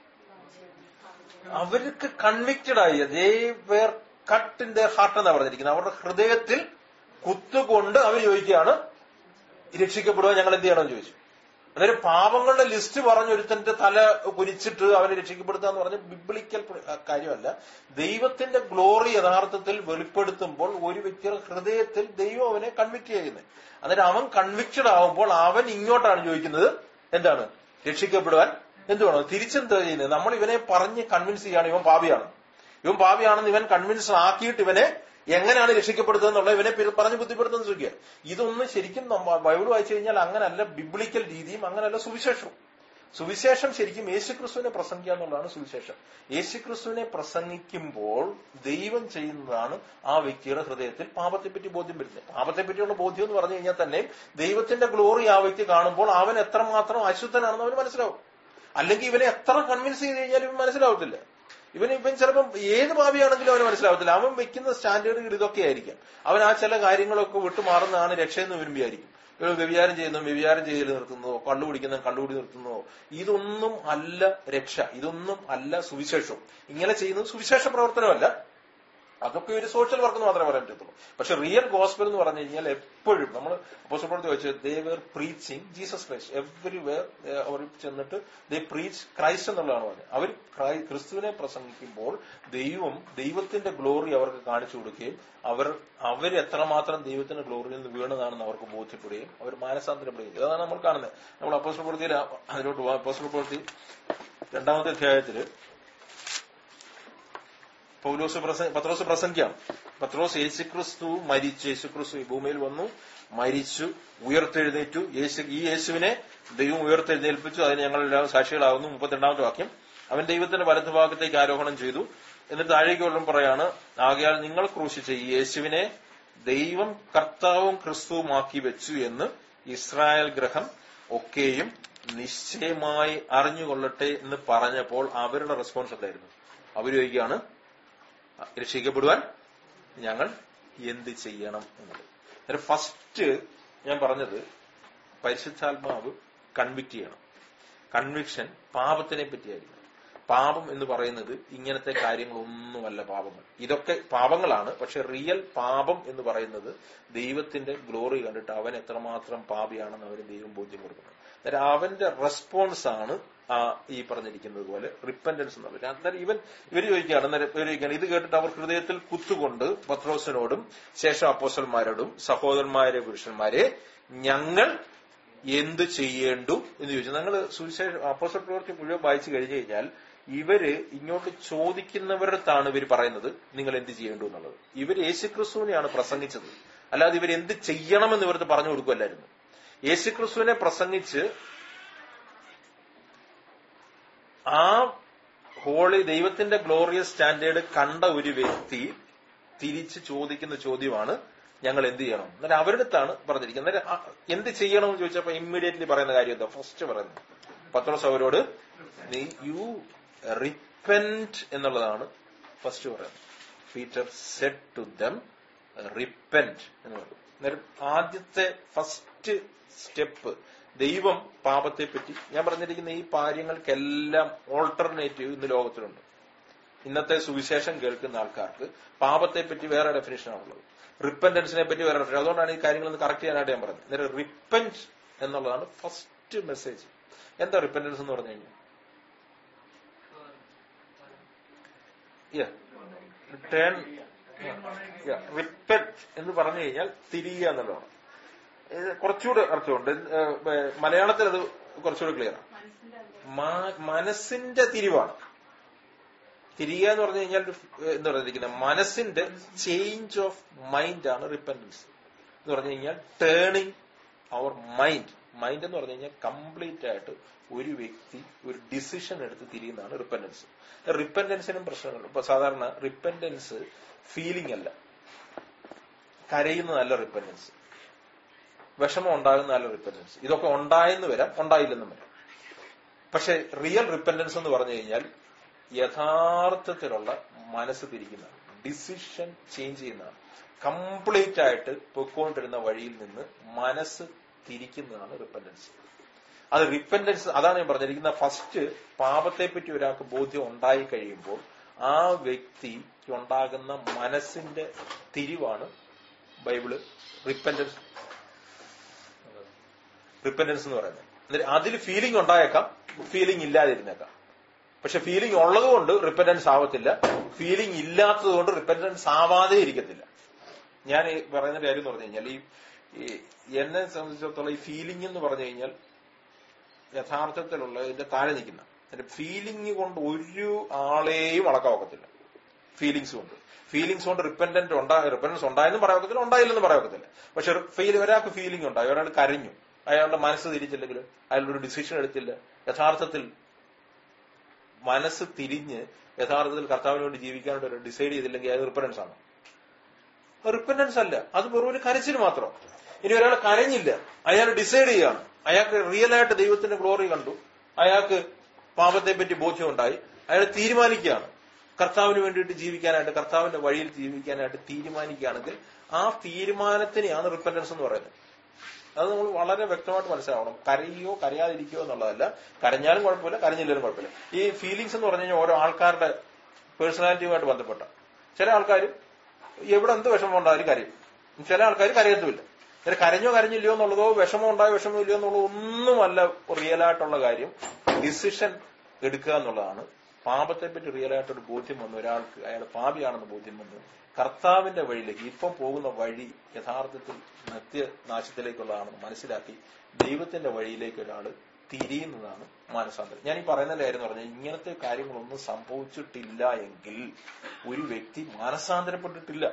അവർക്ക് കൺവിക്റ്റഡ് ആയി they were cut in their heart എന്നാ പറഞ്ഞിരിക്കുന്നത് അവരുടെ ഹൃദയത്തിൽ കുത്തുകൊണ്ട് അവർ ചോദിക്കുകയാണ് രക്ഷിക്കപ്പെടുക ഞങ്ങൾ എന്ത് ചെയ്യണമെന്ന് ചോദിച്ചു അതായത് പാപങ്ങളുടെ ലിസ്റ്റ് പറഞ്ഞ് ഒരുത്തന്റെ തല കുനിച്ചിട്ട് അവനെ രക്ഷിക്കപ്പെടുത്തുക എന്ന് പറഞ്ഞ ബിബ്ലിക്കൽ പ്ര- കാര്യമല്ല ദൈവത്തിന്റെ ഗ്ലോറി യഥാർത്ഥത്തിൽ വെളിപ്പെടുത്തുമ്പോൾ ഒരു വ്യക്തിയുടെ ഹൃദയത്തിൽ ദൈവം അവനെ കൺവിക്ട് ചെയ്യുന്നത് അന്നേരം അവൻ കൺവിക്റ്റഡ് ആവുമ്പോൾ അവൻ ഇങ്ങോട്ടാണ് ചോദിക്കുന്നത് എന്താണ് രക്ഷിക്കപ്പെടുവാൻ എന്തുവാണോ തിരിച്ചെന്താ ചെയ്യുന്നത് നമ്മൾ ഇവനെ പറഞ്ഞ് കൺവിൻസ് ചെയ്യാണ് ഇവൻ പാപിയാണ് ഇവൻ പാപിയാണെന്ന് ഇവൻ കൺവിൻസ് ആക്കിയിട്ട് ഇവനെ എങ്ങനെയാണ് രക്ഷിക്കപ്പെടുത്തുക എന്നുള്ള ഇവനെ പി- പറഞ്ഞ് ബുദ്ധിപ്പെടുത്തുന്ന ചോദിക്കുക ഇതൊന്നും ശരിക്കും നമ്മ ബൈബിൾ വായിച്ചു കഴിഞ്ഞാൽ അങ്ങനല്ല ബിബ്ലിക്കൽ രീതിയും അങ്ങനല്ല സുവിശേഷവും സുവിശേഷം ശരിക്കും യേശുക്രിസ്തുവിനെ പ്രസംഗിക്കുക എന്നുള്ളതാണ് സുവിശേഷം യേശുക്രിസ്തുവിനെ പ്രസംഗിക്കുമ്പോൾ ദൈവം ചെയ്യുന്നതാണ് ആ വ്യക്തിയുടെ ഹൃദയത്തിൽ പാപത്തെപ്പറ്റി ബോധ്യം വരുന്നത് പാപത്തെപ്പറ്റിയുള്ള ബോധ്യം എന്ന് പറഞ്ഞു കഴിഞ്ഞാൽ തന്നെ ദൈവത്തിന്റെ ഗ്ലോറി ആ വ്യക്തി കാണുമ്പോൾ അവൻ എത്രമാത്രം അശുദ്ധനാണെന്ന് അവന് മനസ്സിലാവും അല്ലെങ്കിൽ ഇവനെ എത്ര കൺവിൻസ് ചെയ്ത് കഴിഞ്ഞാലും ഇവൻ മനസ്സിലാവത്തില്ല ഇവൻ ഇവൻ ചിലപ്പം ഏത് ഭാവിയാണെങ്കിലും അവന് മനസ്സിലാവത്തില്ല അവൻ വെക്കുന്ന സ്റ്റാൻഡേർഡുകൾ ഇതൊക്കെ ആയിരിക്കാം അവൻ ആ ചില കാര്യങ്ങളൊക്കെ വിട്ടുമാറുന്നതാണ് രക്ഷയെന്ന് ഇവൻ വിചാരിക്കും ഇവൻ വ്യഭിചാരം ചെയ്യുന്നു വ്യഭിചാരം ചെയ്യൽ നിർത്തുന്നതോ കള്ളു കുടിക്കുന്ന കള്ളുകുടി നിർത്തുന്നതോ ഇതൊന്നും അല്ല രക്ഷ ഇതൊന്നും അല്ല സുവിശേഷം ഇങ്ങനെ ചെയ്യുന്നത് സുവിശേഷ പ്രവർത്തനമല്ല അതൊക്കെ ഒരു സോഷ്യൽ വർക്ക് എന്ന് മാത്രമേ പറയാൻ പറ്റത്തുള്ളൂ പക്ഷെ റിയൽ ഗോസ്പൽ എന്ന് പറഞ്ഞു കഴിഞ്ഞാൽ എപ്പോഴും നമ്മൾ അപ്പോസപ്പോഴത്തെ വെച്ച് they were preaching Jesus Christ everywhere അവർ ചെന്നിട്ട് ദേ പ്രീച്ച് ക്രൈസ്റ്റ് എന്നുള്ളതാണ് പറഞ്ഞത് അവർ ക്രൈ- ക്രിസ്തുവിനെ പ്രസംഗിക്കുമ്പോൾ ദൈവം ദൈവത്തിന്റെ ഗ്ലോറി അവർക്ക് കാണിച്ചു കൊടുക്കുകയും അവർ അവർ എത്രമാത്രം ദൈവത്തിന്റെ ഗ്ലോറിയിൽ നിന്ന് വീണതാണെന്ന് അവർക്ക് ബോധ്യപ്പെടുകയും അവർ മാനസാന്തരപ്പെടുകയും ചെയ്യും. അതാണ് നമ്മൾ കാണുന്നത് നമ്മൾ അപ്പോസ്റ്റൽ പ്രവൃത്തിയിൽ അതിലോട്ട് പോകാം അപ്പോസ്റ്റൽ പ്രവൃത്തി രണ്ടാമത്തെ അധ്യായത്തില് പൗലോസ് പ്രസ- പത്രോസ് പ്രസംഗിക്കാം പത്രോസ് യേശുക്രിസ്തു മരിച്ചു യേശുക്രിസ്തു ഈ ഭൂമിയിൽ വന്നു മരിച്ചു ഉയർത്തെഴുന്നേറ്റു യേശു ഈ യേശുവിനെ ദൈവം ഉയർത്തെഴുന്നേൽപ്പിച്ചു അതിന് ഞങ്ങൾ എല്ലാവരും സാക്ഷികളാകുന്നു മുപ്പത്തിരണ്ടാമത്തെ വാക്യം അവൻ ദൈവത്തിന്റെ വലതുഭാഗത്തേക്ക് ആരോഹണം ചെയ്തു എന്നിട്ട് താഴേക്ക് വെള്ളം പറയാണ് ആകയാൽ നിങ്ങൾ ക്രൂശിച്ച ഈ യേശുവിനെ ദൈവം കർത്താവും ക്രിസ്തുവുമാക്കി വെച്ചു എന്ന് ഇസ്രായേൽ ഗ്രഹം ഒക്കെയും നിശ്ചയമായി അറിഞ്ഞുകൊള്ളട്ടെ എന്ന് പറഞ്ഞപ്പോൾ അവരുടെ റെസ്പോൺസ് എന്തായിരുന്നു അവർ ചോദിക്കുകയാണ് രക്ഷിക്കപ്പെടുവാൻ ഞങ്ങൾ എന്ത് ചെയ്യണം എന്നുള്ളത് ഫസ്റ്റ് ഞാൻ പറഞ്ഞത് പരിശുദ്ധാത്മാവ് കൺവിക്ട് ചെയ്യണം കൺവിക്ഷൻ പാപത്തിനെ പറ്റിയായിരിക്കും പാപം എന്ന് പറയുന്നത് ഇങ്ങനത്തെ കാര്യങ്ങളൊന്നുമല്ല പാപങ്ങൾ ഇതൊക്കെ പാപങ്ങളാണ് പക്ഷെ റിയൽ പാപം എന്ന് പറയുന്നത് ദൈവത്തിന്റെ ഗ്ലോറി കണ്ടിട്ട് അവൻ എത്രമാത്രം പാപിയാണെന്ന് അവന് ദൈവം ബോധ്യം കൊടുക്കുന്നത് അന്നേരം അവന്റെ റെസ്പോൺസ് ആണ് ആ ഈ പറഞ്ഞിരിക്കുന്നത് പോലെ റിപ്പൻഡൻസ് എന്ന് പറയുന്നത് അന്നേരം ഇവൻ ഇവർ ചോദിക്കുകയാണ് അന്നേരം ഇവർ ചോദിക്കുകയാണ് ഇത് കേട്ടിട്ട് അവർ ഹൃദയത്തിൽ കുത്തുകൊണ്ട് പത്രോസിനോടും ശേഷം അപ്പോസന്മാരോടും സഹോദരന്മാരെ പുരുഷന്മാരെ ഞങ്ങൾ എന്ത് ചെയ്യേണ്ടു എന്ന് ചോദിച്ചു ഞങ്ങൾ സുവിശേഷ അപ്പോസൽ പ്രവൃത്തി മുഴുവൻ വായിച്ചു കഴിഞ്ഞു കഴിഞ്ഞാൽ ഇവര് ഇങ്ങോട്ട് ചോദിക്കുന്നവരടുത്താണ് ഇവർ പറയുന്നത് നിങ്ങൾ എന്ത് ചെയ്യേണ്ടു എന്നുള്ളത് ഇവർ യേശുക്രിസ്തുവിനെയാണ് പ്രസംഗിച്ചത് അല്ലാതെ ഇവർ എന്ത് ചെയ്യണമെന്ന് ഇവർക്ക് പറഞ്ഞു കൊടുക്കുമല്ലായിരുന്നു യേശുക്രിസ്തുവിനെ പ്രസംഗിച്ച് ആ ഹോളി ദൈവത്തിന്റെ ഗ്ലോറിയസ് സ്റ്റാൻഡേർഡ് കണ്ട ഒരു വ്യക്തി തിരിച്ച് ചോദിക്കുന്ന ചോദ്യമാണ് ഞങ്ങൾ എന്ത് ചെയ്യണം അന്നേരം അവരുടെ അടുത്താണ് പറഞ്ഞിരിക്കുന്നത് അന്നേരം ആ എന്ത് ചെയ്യണം എന്ന് ചോദിച്ചപ്പോ ഇമ്മീഡിയറ്റ്ലി പറയുന്ന കാര്യം എന്താ ഫസ്റ്റ് പറയുന്നത് പത്രോസ് അവരോട് നീ യു റിപ്പന്റ് എന്നുള്ളതാണ് ഫസ്റ്റ് പറയുന്നത് Peter said to them repent എന്ന് പറയും അന്നേരം ആദ്യത്തെ ഫസ്റ്റ് സ്റ്റെപ്പ് ദൈവം പാപത്തെ പറ്റി ഞാൻ പറഞ്ഞിരിക്കുന്ന ഈ കാര്യങ്ങൾക്കെല്ലാം ഓൾട്ടർനേറ്റീവ് ഇന്ന് ലോകത്തിലുണ്ട് ഇന്നത്തെ സുവിശേഷം കേൾക്കുന്ന ആൾക്കാർക്ക് പാപത്തെ പറ്റി വേറെ ഡെഫിനേഷനാണുള്ളത് റിപ്പൻഡൻസിനെ പറ്റി വേറെ ഡെഫിനേഷൻ അതുകൊണ്ടാണ് ഈ കാര്യങ്ങളൊന്ന് കറക്റ്റ് ചെയ്യാനായിട്ട് ഞാൻ പറഞ്ഞത് അന്നേരം റിപ്പൻറ്റ് എന്നുള്ളതാണ് ഫസ്റ്റ് മെസ്സേജ് എന്താ റിപ്പൻഡൻസ് എന്ന് പറഞ്ഞു കഴിഞ്ഞാൽ ടേൺ റിപ്പൻറ്റ് എന്ന് പറഞ്ഞു കഴിഞ്ഞാൽ തിരിയുക എന്നുള്ളതാണ് ഇത് കുറച്ചുകൂടെ അർത്ഥമുണ്ട് ഏഹ് മലയാളത്തിൽ അത് കുറച്ചുകൂടെ ക്ലിയർ ആണ് മനസ്സിന്റെ തിരിവാണ് തിരിയുക എന്ന് പറഞ്ഞു കഴിഞ്ഞാൽ ഏഹ് എന്താ പറഞ്ഞിരിക്കുന്നത് മനസ്സിന്റെ ചേഞ്ച് ഓഫ് മൈൻഡ് ആണ് റിപ്പൻഡൻസ് എന്ന് പറഞ്ഞു കഴിഞ്ഞാൽ ടേണിങ് അവർ മൈൻഡ് മൈൻഡ് എന്ന് പറഞ്ഞു കഴിഞ്ഞാൽ കംപ്ലീറ്റ് ആയിട്ട് ഒരു വ്യക്തി ഒരു ഡിസിഷൻ എടുത്ത് തിരിയുന്നതാണ് റിപ്പൻഡൻസ് റിപ്പൻഡൻസിനും പ്രശ്നങ്ങളുണ്ട് ഇപ്പൊ സാധാരണ റിപ്പൻഡൻസ് ഫീലിംഗ് അല്ല കരയുന്നതല്ല റിപ്പൻഡൻസ് വിഷമം ഉണ്ടാകുന്നതല്ല റിപ്പൻഡൻസ് ഇതൊക്കെ ഉണ്ടായെന്ന് വരാം ഉണ്ടായില്ലെന്നും വരാം പക്ഷെ റിയൽ റിപ്പൻഡൻസ് എന്ന് പറഞ്ഞു കഴിഞ്ഞാൽ യഥാർത്ഥത്തിലുള്ള മനസ്സ് തിരിക്കുന്നതാണ് ഡിസിഷൻ ചേഞ്ച് ചെയ്യുന്നതാണ് കംപ്ലീറ്റ് ആയിട്ട് പൊയ്ക്കൊണ്ടിരുന്ന വഴിയിൽ നിന്ന് മനസ്സ് തിരിക്കുന്നതാണ് റിപ്പൻഡൻസ് അത് റിപ്പൻഡൻസ് അതാണ് ഞാൻ പറഞ്ഞിരിക്കുന്ന ഫസ്റ്റ് പാപത്തെ പറ്റി ഒരാൾക്ക് ബോധ്യം ഉണ്ടായി കഴിയുമ്പോൾ ആ വ്യക്തിക്ക് ഉണ്ടാകുന്ന മനസ്സിന്റെ തിരിവാണ് ബൈബിള് റിപ്പൻഡൻസ് റിപ്പൻഡൻസ് എന്ന് പറയുന്നത് എന്നിട്ട് അതിൽ ഫീലിംഗ് ഉണ്ടായേക്കാം ഫീലിംഗ് ഇല്ലാതിരുന്നേക്കാം പക്ഷെ ഫീലിംഗ് ഉള്ളത് കൊണ്ട് റിപ്പൻഡൻസ് ആവത്തില്ല ഫീലിംഗ് ഇല്ലാത്തത് കൊണ്ട് റിപ്പൻഡൻസ് ആവാതെ ഇരിക്കത്തില്ല ഞാൻ ഈ പറയുന്ന കാര്യം എന്ന് പറഞ്ഞു കഴിഞ്ഞാൽ ഈ ഈ എന്നെ സംബന്ധിച്ചിടത്തോളം ഈ ഫീലിംഗ് എന്ന് പറഞ്ഞു കഴിഞ്ഞാൽ യഥാർത്ഥത്തിലുള്ള ഇതിന്റെ താഴെ നിൽക്കുന്ന അതിന്റെ ഫീലിംഗ് കൊണ്ട് ഒരു ആളെയും അളക്കാവക്കത്തില്ല ഫീലിങ്സ് കൊണ്ട് ഫീലിങ്സ് കൊണ്ട് റിപ്പൻഡന്റ് ഉണ്ടായ റിപ്പൻഡൻസ് ഉണ്ടായെന്നും പറയാൻ ഒക്കത്തില്ല ഉണ്ടായില്ലെന്ന് പറയാൻ ഒക്കത്തില്ല പക്ഷെ ഫീൽ ഒരാൾക്ക് ഫീലിംഗ് ഉണ്ടായി ഒരാൾ കരഞ്ഞു അയാളുടെ മനസ്സ് തിരിച്ചില്ലെങ്കിൽ അയാളൊരു ഡിസിഷൻ എടുത്തില്ല യഥാർത്ഥത്തിൽ മനസ്സ് തിരിഞ്ഞ് യഥാർത്ഥത്തിൽ കർത്താവിന് വേണ്ടി ജീവിക്കാനായിട്ട് ഒരു ഡിസൈഡ് ചെയ്തില്ലെങ്കിൽ അത് റിപ്പറൻസ് ആണ് റിപ്പൻഡൻസ് അല്ല അത് വെറും ഒരു കരച്ചിൽ മാത്രം ഇനി ഒരാൾ കരഞ്ഞില്ല അയാൾ ഡിസൈഡ് ചെയ്യാണ് അയാൾക്ക് റിയൽ ആയിട്ട് ദൈവത്തിന്റെ ഗ്ലോറി കണ്ടു അയാൾക്ക് പാപത്തെ പറ്റി ബോധ്യമുണ്ടായി അയാൾ തീരുമാനിക്കുകയാണ് കർത്താവിന് വേണ്ടിയിട്ട് ജീവിക്കാനായിട്ട് കർത്താവിന്റെ വഴിയിൽ ജീവിക്കാനായിട്ട് തീരുമാനിക്കുകയാണെങ്കിൽ ആ തീരുമാനത്തിനെയാണ് റിപ്പൻഡൻസ് എന്ന് പറയുന്നത് അത് നമ്മൾ വളരെ വ്യക്തമായിട്ട് മനസ്സിലാവണം കരയോ കരയാതിരിക്കോ എന്നുള്ളതല്ല കരഞ്ഞാലും കുഴപ്പമില്ല കരഞ്ഞില്ലാലും കുഴപ്പമില്ല ഈ ഫീലിങ്സ് എന്ന് പറഞ്ഞു കഴിഞ്ഞാൽ ഓരോ ആൾക്കാരുടെ പേഴ്സണാലിറ്റിയുമായിട്ട് ബന്ധപ്പെട്ട ചില ആൾക്കാർ എവിടെ എന്ത് വിഷമം ഉണ്ടായാലും കരയും ചില ആൾക്കാർ കരയത്തുമില്ല ചില കരഞ്ഞോ കരഞ്ഞില്ലയോ എന്നുള്ളതോ വിഷമം ഉണ്ടായോ വിഷമം ഇല്ലയോ എന്നുള്ളതോ ഒന്നുമല്ല റിയൽ ആയിട്ടുള്ള കാര്യം ഡിസിഷൻ എടുക്കുക എന്നുള്ളതാണ് പാപത്തെ പറ്റി റിയൽ ആയിട്ടൊരു ബോധ്യം വന്നു ഒരാൾക്ക് അയാൾ പാപിയാണെന്ന് ബോധ്യം വന്നു കർത്താവിന്റെ വഴിയിലേക്ക് ഇപ്പം പോകുന്ന വഴി യഥാർത്ഥത്തിൽ നിത്യനാശത്തിലേക്കുള്ളതാണെന്ന് മനസ്സിലാക്കി ദൈവത്തിന്റെ വഴിയിലേക്ക് ഒരാൾ തിരിയുന്നതാണ് മാനസാന്തരം ഞാൻ ഈ പറയുന്ന കാര്യം എന്ന് പറഞ്ഞാൽ ഇങ്ങനത്തെ കാര്യങ്ങളൊന്നും സംഭവിച്ചിട്ടില്ല എങ്കിൽ ഒരു വ്യക്തി മാനസാന്തരപ്പെട്ടിട്ടില്ല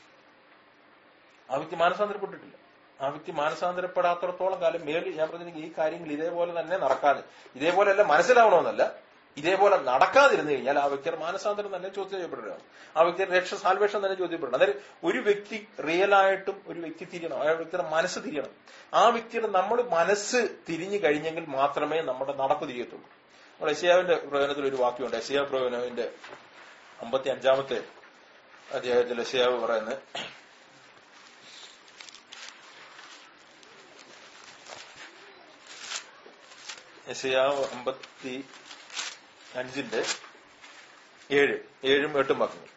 ആ വ്യക്തി മാനസാന്തരപ്പെട്ടിട്ടില്ല ആ വ്യക്തി മാനസാന്തരപ്പെടാത്തിടത്തോളം കാലം മേളിൽ ഞാൻ പറഞ്ഞില്ലെങ്കിൽ ഈ കാര്യങ്ങൾ ഇതേപോലെ തന്നെ നടക്കാതെ ഇതേപോലെയല്ല മനസ്സിലാവണമെന്നല്ല ഇതേപോലെ നടക്കാതിരുന്നു കഴിഞ്ഞാൽ ആ വ്യക്തിയുടെ മാനസാന്തരം തന്നെ ചോദ്യം ചെയ്യപ്പെടുകയാണ് ആ വ്യക്തിയുടെ രക്ഷ സാൽവേഷൻ തന്നെ ചോദ്യപ്പെടണം അതായത് ഒരു വ്യക്തി റിയലായിട്ടും ഒരു വ്യക്തി തിരിയണം ആ വ്യക്തിയുടെ മനസ്സ് തിരിയണം ആ വ്യക്തിയുടെ നമ്മൾ മനസ്സ് തിരിഞ്ഞു കഴിഞ്ഞെങ്കിൽ മാത്രമേ നമ്മുടെ നടപ്പ് തിരിയത്തുള്ളൂ നമ്മുടെ എസിയാവിന്റെ പ്രവചനത്തിൽ ഒരു വാക്യമുണ്ട് എസിയാ പ്രവചനവിന്റെ അമ്പത്തി അഞ്ചാമത്തെ അധ്യായത്തിൽ എസിയാവ് പറയുന്നത് എസിയാവ് അമ്പത്തി അഞ്ചിന്റെ ഏഴ് ഏഴും എട്ടും വാക്യങ്ങൾ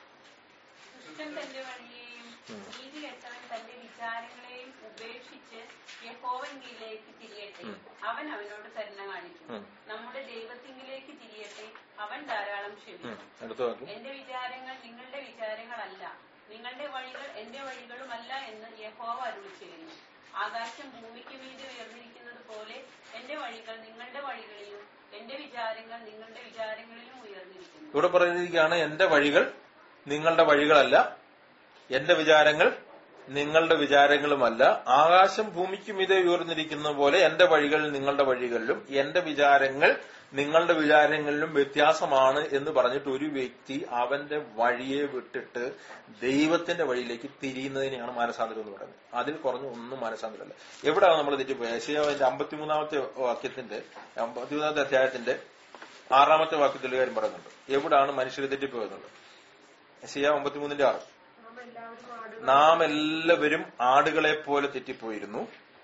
ദുഷ്ടൻ തന്റെ വഴിയെയും നീതി കെട്ടവൻ തന്റെ വിചാരങ്ങളെയും ഉപേക്ഷിച്ച് യഹോവങ്കിലേക്ക് തിരിയട്ടെ ഉം. അവൻ അവനോട് കരുണ കാണിക്കും ഉം. നമ്മുടെ ദൈവത്തിങ്കിലേക്ക് തിരിയട്ടെ അവൻ ധാരാളം ഉം. ക്ഷമിക്കും അടുത്ത വാക്യം എന്റെ വിചാരങ്ങൾ നിങ്ങളുടെ വിചാരങ്ങളല്ല നിങ്ങളുടെ വഴികൾ എന്റെ വഴികളുമല്ല എന്ന് യഹോവ അരുളി ചെയ്യുന്നു ആകാശം ഭൂമിക്ക് മീതെ ഉയർന്നിരിക്കുന്നത് പോലെ എന്റെ വഴികൾ നിങ്ങളുടെ വഴികളിലും എന്റെ വിചാരങ്ങൾ നിങ്ങളുടെ വിചാരങ്ങളിലും ഉയർന്നിരിക്കുന്നു ഇവിടെ പറഞ്ഞിരിക്കുകയാണ് എന്റെ വഴികൾ നിങ്ങളുടെ വഴികളല്ല എന്റെ വിചാരങ്ങൾ നിങ്ങളുടെ വിചാരങ്ങളുമല്ല ആകാശം ഭൂമിക്ക് മീതെ ഉയർന്നിരിക്കുന്ന പോലെ എന്റെ വഴികൾ നിങ്ങളുടെ വഴികളിലും എന്റെ വിചാരങ്ങൾ നിങ്ങളുടെ വിചാരങ്ങളിലും വ്യത്യാസമാണ് എന്ന് പറഞ്ഞിട്ട് ഒരു വ്യക്തി അവന്റെ വഴിയെ വിട്ടിട്ട് ദൈവത്തിന്റെ വഴിയിലേക്ക് തിരിയുന്നതിനെയാണ് മാനസാന്തരം എന്ന് പറയുന്നത് അതിൽ കുറഞ്ഞ ഒന്നും മാനസാന്തരമല്ല എവിടെയാണ് നമ്മൾ തെറ്റിപ്പോയത് ഏഷ്യാവിന്റെ അമ്പത്തിമൂന്നാമത്തെ വാക്യത്തിന്റെ അമ്പത്തിമൂന്നാമത്തെ അധ്യായത്തിന്റെ ആറാമത്തെ വാക്യത്തിൽ കാര്യം പറയുന്നുണ്ട് എവിടാണ് മനുഷ്യർ തെറ്റിപ്പോയെന്നുള്ളത് ഏഷ്യ അമ്പത്തിമൂന്നിന്റെ ആറ് നാം എല്ലാവരും ആടുകൾ നാം എല്ലാവരും ആടുകളെ പോലെ തെറ്റിപ്പോയിരുന്നു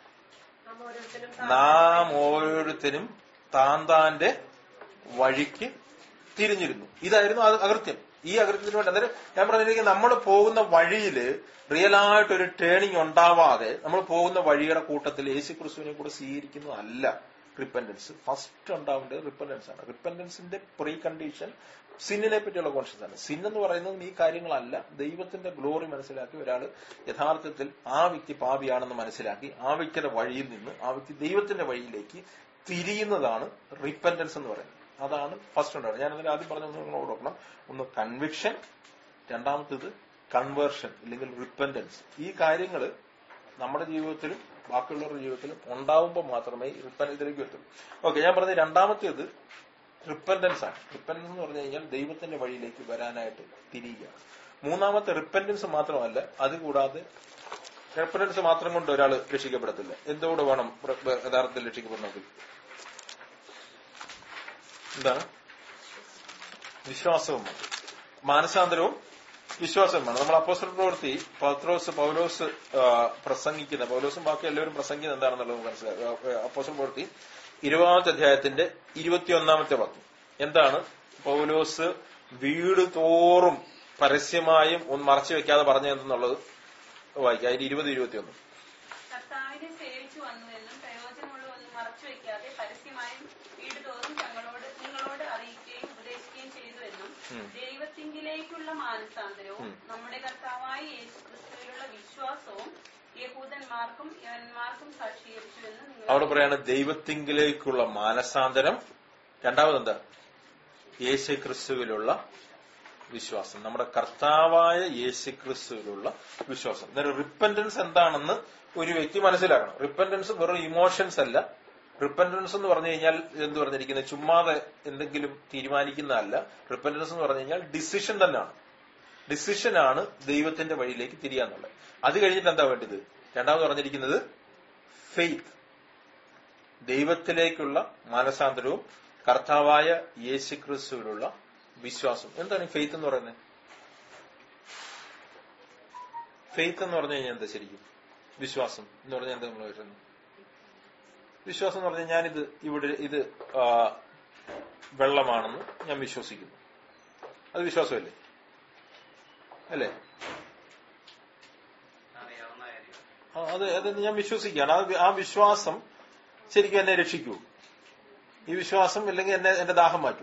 നാം ഓരോരുത്തരും നാം ഓരോരുത്തരും താൻ താന്റെ വഴിക്ക് തിരിഞ്ഞിരുന്നു ഇതായിരുന്നു അത് അകൃത്യം ഈ അകൃത്യത്തിന് വേണ്ടി അന്നേരം ഞാൻ പറഞ്ഞിരിക്കുന്നത് നമ്മൾ പോകുന്ന വഴിയില് റിയലായിട്ട് ഒരു ടേണിംഗ് ഉണ്ടാവാതെ നമ്മൾ പോകുന്ന വഴിയുടെ കൂട്ടത്തിൽ യേശു ക്രിസ്തുവിനെ കൂടെ സ്വീകരിക്കുന്നതല്ല റിപ്പൻഡൻസ് ഫസ്റ്റ് ഉണ്ടാവേണ്ടത് റിപ്പൻഡൻസ് ആണ് റിപ്പൻഡൻസിന്റെ പ്രീ കണ്ടീഷൻ സിന്നിനെ പറ്റിയുള്ള കോൺഷ്യസ് ആണ് സിൻ എന്ന് പറയുന്നത് ഈ കാര്യങ്ങളല്ല ദൈവത്തിന്റെ ഗ്ലോറി മനസ്സിലാക്കി ഒരാൾ യഥാർത്ഥത്തിൽ ആ വ്യക്തി പാപിയാണെന്ന് മനസ്സിലാക്കി ആ വ്യക്തിയുടെ വഴിയിൽ നിന്ന് ആ വ്യക്തി ദൈവത്തിന്റെ വഴിയിലേക്ക് തിരിയുന്നതാണ് റിപ്പൻഡൻസ് എന്ന് പറയുന്നത് അതാണ് ഫസ്റ്റ് ഉണ്ടാവുന്നത് ഞാൻ അതിൽ ആദ്യം പറഞ്ഞ നിങ്ങളോട് നോക്കണം ഒന്ന് കൺവിക്ഷൻ രണ്ടാമത്തേത് കൺവേർഷൻ അല്ലെങ്കിൽ റിപ്പൻഡൻസ് ഈ കാര്യങ്ങൾ നമ്മുടെ ജീവിതത്തിലും ബാക്കിയുള്ളവരുടെ ജീവിതത്തിലും ഉണ്ടാവുമ്പോൾ മാത്രമേ റിപ്പൻഡൻസിലേക്ക് എത്തുള്ളൂ ഓക്കെ ഞാൻ പറഞ്ഞ രണ്ടാമത്തേത് റിപ്പൻഡൻസ് ആണ് റിപ്പൻഡൻസ് എന്ന് പറഞ്ഞു കഴിഞ്ഞാൽ ദൈവത്തിന്റെ വഴിയിലേക്ക് വരാനായിട്ട് തിരിയുക മൂന്നാമത്തെ റിപ്പൻഡൻസ് മാത്രമല്ല അതുകൂടാതെ റിപ്പൻഡൻസ് മാത്രം കൊണ്ട് ഒരാൾ രക്ഷിക്കപ്പെടത്തില്ല എന്തുകൂടെ വേണം പ്ര- പ്ര- യഥാർത്ഥത്തിൽ രക്ഷിക്കപ്പെടണമെങ്കിൽ എന്താണ് വിശ്വാസവും വേണം. മാനസാന്തരവും വിശ്വാസവും വേണം നമ്മൾ അപ്പോസ്റ്റൽ പ്രവൃത്തി പത്രോസ് പൗലോസ് ആ, പ്രസംഗിക്കുന്ന പൗലോസും ബാക്കി എല്ലാവരും പ്രസംഗിക്കുന്നത് എന്താണെന്നുള്ളത് നമുക്ക് മനസ്സിലാക്കാം അപ്പോസ്റ്റൽ പ്രവൃത്തി ഇരുപതാമത്തെ അധ്യായത്തിന്റെ ഇരുപത്തിയൊന്നാമത്തെ വാക്യം എന്താണ് പൗലോസ് വീട് തോറും പരസ്യമായും ഒന്ന് മറച്ചു വെക്കാതെ പറഞ്ഞതെന്നുള്ളത് വായിക്കാം അതിന് ഇരുപത് ഇരുപത്തിയൊന്ന് കർത്താവിനെ സേവിച്ചു വന്നുവെന്നും പ്രയോജനമുള്ളവെന്നും മറച്ചു വയ്ക്കാതെ പരസ്യമായും വീട് തോറും തങ്ങളോട് നിങ്ങളോട് അറിയിക്കുകയും ഉപദേശിക്കുകയും ചെയ്തുവെന്നും ഉം. ദൈവത്തിങ്കിലേക്കുള്ള മാനസാന്തരവും ഉം. നമ്മുടെ കർത്താവായ യേശു ക്രിസ്തുവിലുള്ള വിശ്വാസവും യഹൂദന്മാർക്കും യവന്മാർക്കും സാക്ഷീകരിച്ചുവെന്ന് നിങ്ങൾ അവിടെ പറയാണ് ദൈവത്തിങ്കിലേക്കുള്ള മാനസാന്തരം രണ്ടാമത് എന്താ യേശു ക്രിസ്തുവിലുള്ള വിശ്വാസം നമ്മുടെ കർത്താവായ യേശു ക്രിസ്തുവിലുള്ള വിശ്വാസം അന്നേരം റിപ്പൻറ്റൻസ് എന്താണെന്ന് ഒരു വ്യക്തി മനസ്സിലാക്കണം റിപ്പൻറ്റൻസ് വെറും ഇമോഷൻസ് അല്ല റിപ്പൻറ്റൻസ് എന്ന് പറഞ്ഞു കഴിഞ്ഞാൽ എന്ത് പറഞ്ഞിരിക്കുന്നത് ചുമ്മാതെ എന്തെങ്കിലും തീരുമാനിക്കുന്നതല്ല റിപ്പൻറ്റൻസ് എന്ന് പറഞ്ഞു കഴിഞ്ഞാൽ ഡിസിഷൻ തന്നെയാണ് ഡിസിഷനാണ് ദൈവത്തിന്റെ വഴിയിലേക്ക് തിരിയാന്നുള്ളത് അത് കഴിഞ്ഞിട്ട് എന്താ വേണ്ടത് രണ്ടാമത് പറഞ്ഞിരിക്കുന്നത് ഫെയ്ത്ത് ദൈവത്തിലേക്കുള്ള മാനസാന്തരവും കർത്താവായ യേശു ക്രിസ്തുവിലുള്ള വിശ്വാസം എന്താണ് ഈ ഫെയ്ത്ത് എന്ന് പറയുന്നത് ഫെയ്ത്ത് എന്ന് പറഞ്ഞു കഴിഞ്ഞാൽ എന്താ ശരിക്കും വിശ്വാസം എന്ന് പറഞ്ഞാൽ എന്താ നമ്മൾ വരുന്നത് വിശ്വാസം എന്ന് പറഞ്ഞാൽ ഞാനിത് ഇവിടെ ഇത് ആ, വെള്ളമാണെന്ന് ഞാൻ വിശ്വസിക്കുന്നു അത് വിശ്വാസമല്ലേ അല്ലേ അറിയാവുന്ന കാര്യം ആ, അത് അത് ഞാൻ വിശ്വസിക്കുകയാണ് ആ വി- ആ വിശ്വാസം ശരിക്കും എന്നെ രക്ഷിക്കൂ ഈ വിശ്വാസം ഇല്ലെങ്കിൽ എന്നെ എന്റെ ദാഹം മാറ്റൂ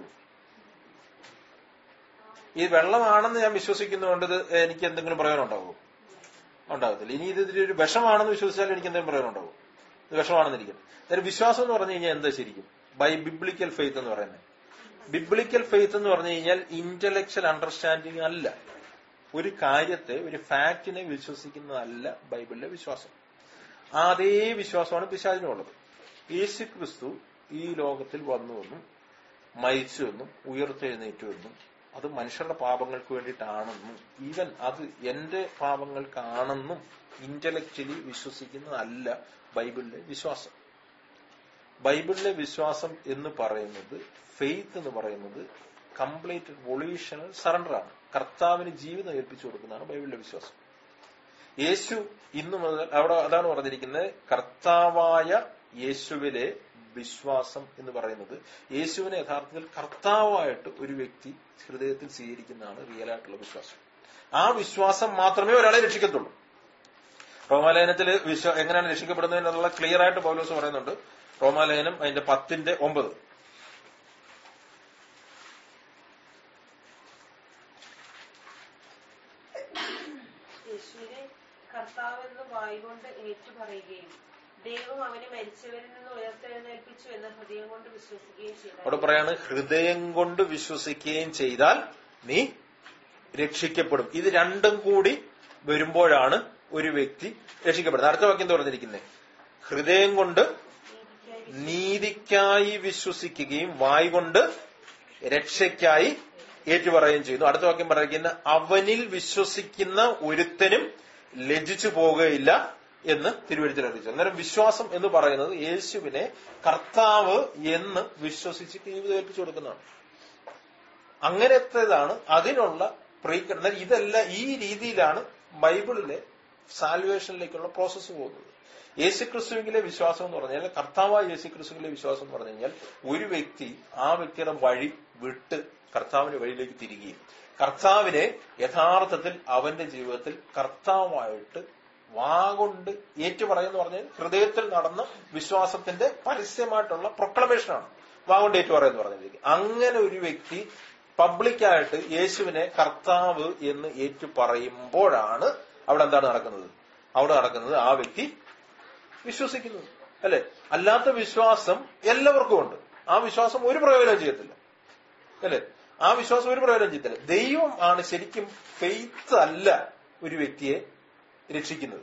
ഈ വെള്ളമാണെന്ന് ഞാൻ വിശ്വസിക്കുന്നതുകൊണ്ട് ഇത് എനിക്ക് എന്തെങ്കിലും പ്രയോജനം ഉണ്ടാവുമോ ഉണ്ടാകത്തില്ല ഇനി ഇത് ഇതിലൊരു വിഷമാണെന്ന് വിശ്വസിച്ചാൽ എനിക്ക് എന്തെങ്കിലും പ്രയോജനം ഉണ്ടാവും ഇത് വിഷമാണെന്നിരിക്കും അതായത് വിശ്വാസം എന്ന് പറഞ്ഞു കഴിഞ്ഞാൽ എന്താ ശരിക്കും ബൈ ബിബ്ലിക്കൽ ഫെയ്ത്ത് എന്ന് പറയുന്നത് ബിബ്ലിക്കൽ ഫെയ്ത്ത് എന്ന് പറഞ്ഞു കഴിഞ്ഞാൽ ഇന്റലക്ച്വൽ അണ്ടർസ്റ്റാൻഡിങ് അല്ല ഒരു കാര്യത്തെ ഒരു ഫാക്റ്റിനെ വിശ്വസിക്കുന്നതല്ല ബൈബിളിലെ വിശ്വാസം ആ അതേ വിശ്വാസമാണ് പിശാചിനുള്ളത് യേശു ക്രിസ്തു ഈ ലോകത്തിൽ വന്നുവെന്നും മരിച്ചുവെന്നും ഉയർത്തെഴുന്നേറ്റുവെന്നും അത് മനുഷ്യരുടെ പാപങ്ങൾക്ക് വേണ്ടിയിട്ടാണെന്നും ഈവൻ അത് എന്റെ പാപങ്ങൾക്കാണെന്നും ഇന്റലക്ച്വലി വിശ്വസിക്കുന്നതല്ല ബൈബിളിലെ വിശ്വാസം ബൈബിളിലെ വിശ്വാസം എന്ന് പറയുന്നത് ഫെയ്ത്ത് എന്ന് പറയുന്നത് കംപ്ലീറ്റ് വൊളീഷണൽ സറണ്ടർ ആണ് കർത്താവിന് ജീവിതം ഏൽപ്പിച്ചു കൊടുക്കുന്നതാണ് ബൈബിളിലെ വിശ്വാസം യേശു ഇന്നു മുതൽ അവിടെ അതാണ് പറഞ്ഞിരിക്കുന്നത് കർത്താവായ യേശുവിലെ വിശ്വാസം എന്ന് പറയുന്നത് യേശുവിനെ യഥാർത്ഥത്തിൽ കർത്താവായിട്ട് ഒരു വ്യക്തി ഹൃദയത്തിൽ സ്വീകരിക്കുന്നതാണ് റിയൽ ആയിട്ടുള്ള വിശ്വാസം ആ വിശ്വാസം മാത്രമേ ഒരാളെ രക്ഷിക്കത്തുള്ളൂ റോമാലയനത്തിൽ വിശ്വ എങ്ങനെയാണ് രക്ഷിക്കപ്പെടുന്നതിനുള്ള ക്ലിയർ ആയിട്ട് പൗലോസ് പറയുന്നുണ്ട് റോമാലയനം അതിന്റെ പത്തിന്റെ ഒമ്പത് യേശുവിനെ കർത്താവെന്ന് വായുകൊണ്ട് ഏറ്റുപറയുകയും ദൈവം അവനെ മരിച്ചവരിൽ നിന്ന് ഉയർത്തെഴുന്നേൽപ്പിച്ചു എന്ന ഹൃദയം കൊണ്ട് വിശ്വസിക്കുകയും ചെയ്തു അവിടെ പറയാണ് ഹൃദയം കൊണ്ട് വിശ്വസിക്കുകയും ചെയ്താൽ നീ രക്ഷിക്കപ്പെടും ഇത് രണ്ടും കൂടി വരുമ്പോഴാണ് ഒരു വ്യക്തി രക്ഷിക്കപ്പെടുന്നത് അടുത്ത വാക്യം എന്താ പറഞ്ഞിരിക്കുന്നത് ഹൃദയം കൊണ്ട് നീതിക്കായി വിശ്വസിക്കുകയും വായ് കൊണ്ട് രക്ഷയ്ക്കായി ഏറ്റുപറയുകയും ചെയ്യുന്നു അടുത്ത വാക്യം പറയുന്ന അവനിൽ വിശ്വസിക്കുന്ന ഒരുത്തനും ലജ്ജിച്ചു പോകുകയില്ല എന്ന് തിരുവഴുത്തിൽ അറിയിച്ചു അന്നേരം വിശ്വാസം എന്ന് പറയുന്നത് യേശുവിനെ കർത്താവ് എന്ന് വിശ്വസിച്ച് ജീവിതം ഏൽപ്പിച്ചു കൊടുക്കുന്നതാണ് അങ്ങനത്തേതാണ് അതിനുള്ള പ്രീകരണം ഇതെല്ലാം ഈ രീതിയിലാണ് ബൈബിളിലെ സാൽവേഷനിലേക്കുള്ള പ്രോസസ്സ് പോകുന്നത് യേശുക്രിസ്തുവിലെ വിശ്വാസം എന്ന് പറഞ്ഞാൽ കർത്താവായ യേശുക്രിസ്തുവിലെ വിശ്വാസം എന്ന് പറഞ്ഞു കഴിഞ്ഞാൽ ഒരു വ്യക്തി ആ വ്യക്തിയുടെ വഴി വിട്ട് കർത്താവിന്റെ വഴിയിലേക്ക് തിരികുകയും കർത്താവിനെ യഥാർത്ഥത്തിൽ അവന്റെ ജീവിതത്തിൽ കർത്താവായിട്ട് വാഗൊണ്ട് ഏറ്റുപറയെന്ന് പറഞ്ഞാൽ ഹൃദയത്തിൽ നടന്ന വിശ്വാസത്തിന്റെ പരസ്യമായിട്ടുള്ള പ്രൊക്ലമേഷനാണ് വാഗൊണ്ട് ഏറ്റുപറയെന്ന് പറഞ്ഞിരിക്കും അങ്ങനെ ഒരു വ്യക്തി പബ്ലിക്കായിട്ട് യേശുവിനെ കർത്താവ് എന്ന് ഏറ്റു പറയുമ്പോഴാണ് അവിടെ എന്താണ് നടക്കുന്നത് അവിടെ നടക്കുന്നത് ആ വ്യക്തി വിശ്വസിക്കുന്നത് അല്ലെ അല്ലാത്ത വിശ്വാസം എല്ലാവർക്കും ഉണ്ട് ആ വിശ്വാസം ഒരു പ്രയോജനം ചെയ്യത്തില്ല അല്ലെ ആ വിശ്വാസം ഒരു പ്രയോജനം ചെയ്യത്തില്ല ദൈവം ആണ് ശരിക്കും ഫെയ്ത്ത് അല്ല ഒരു വ്യക്തിയെ രക്ഷിക്കുന്നത്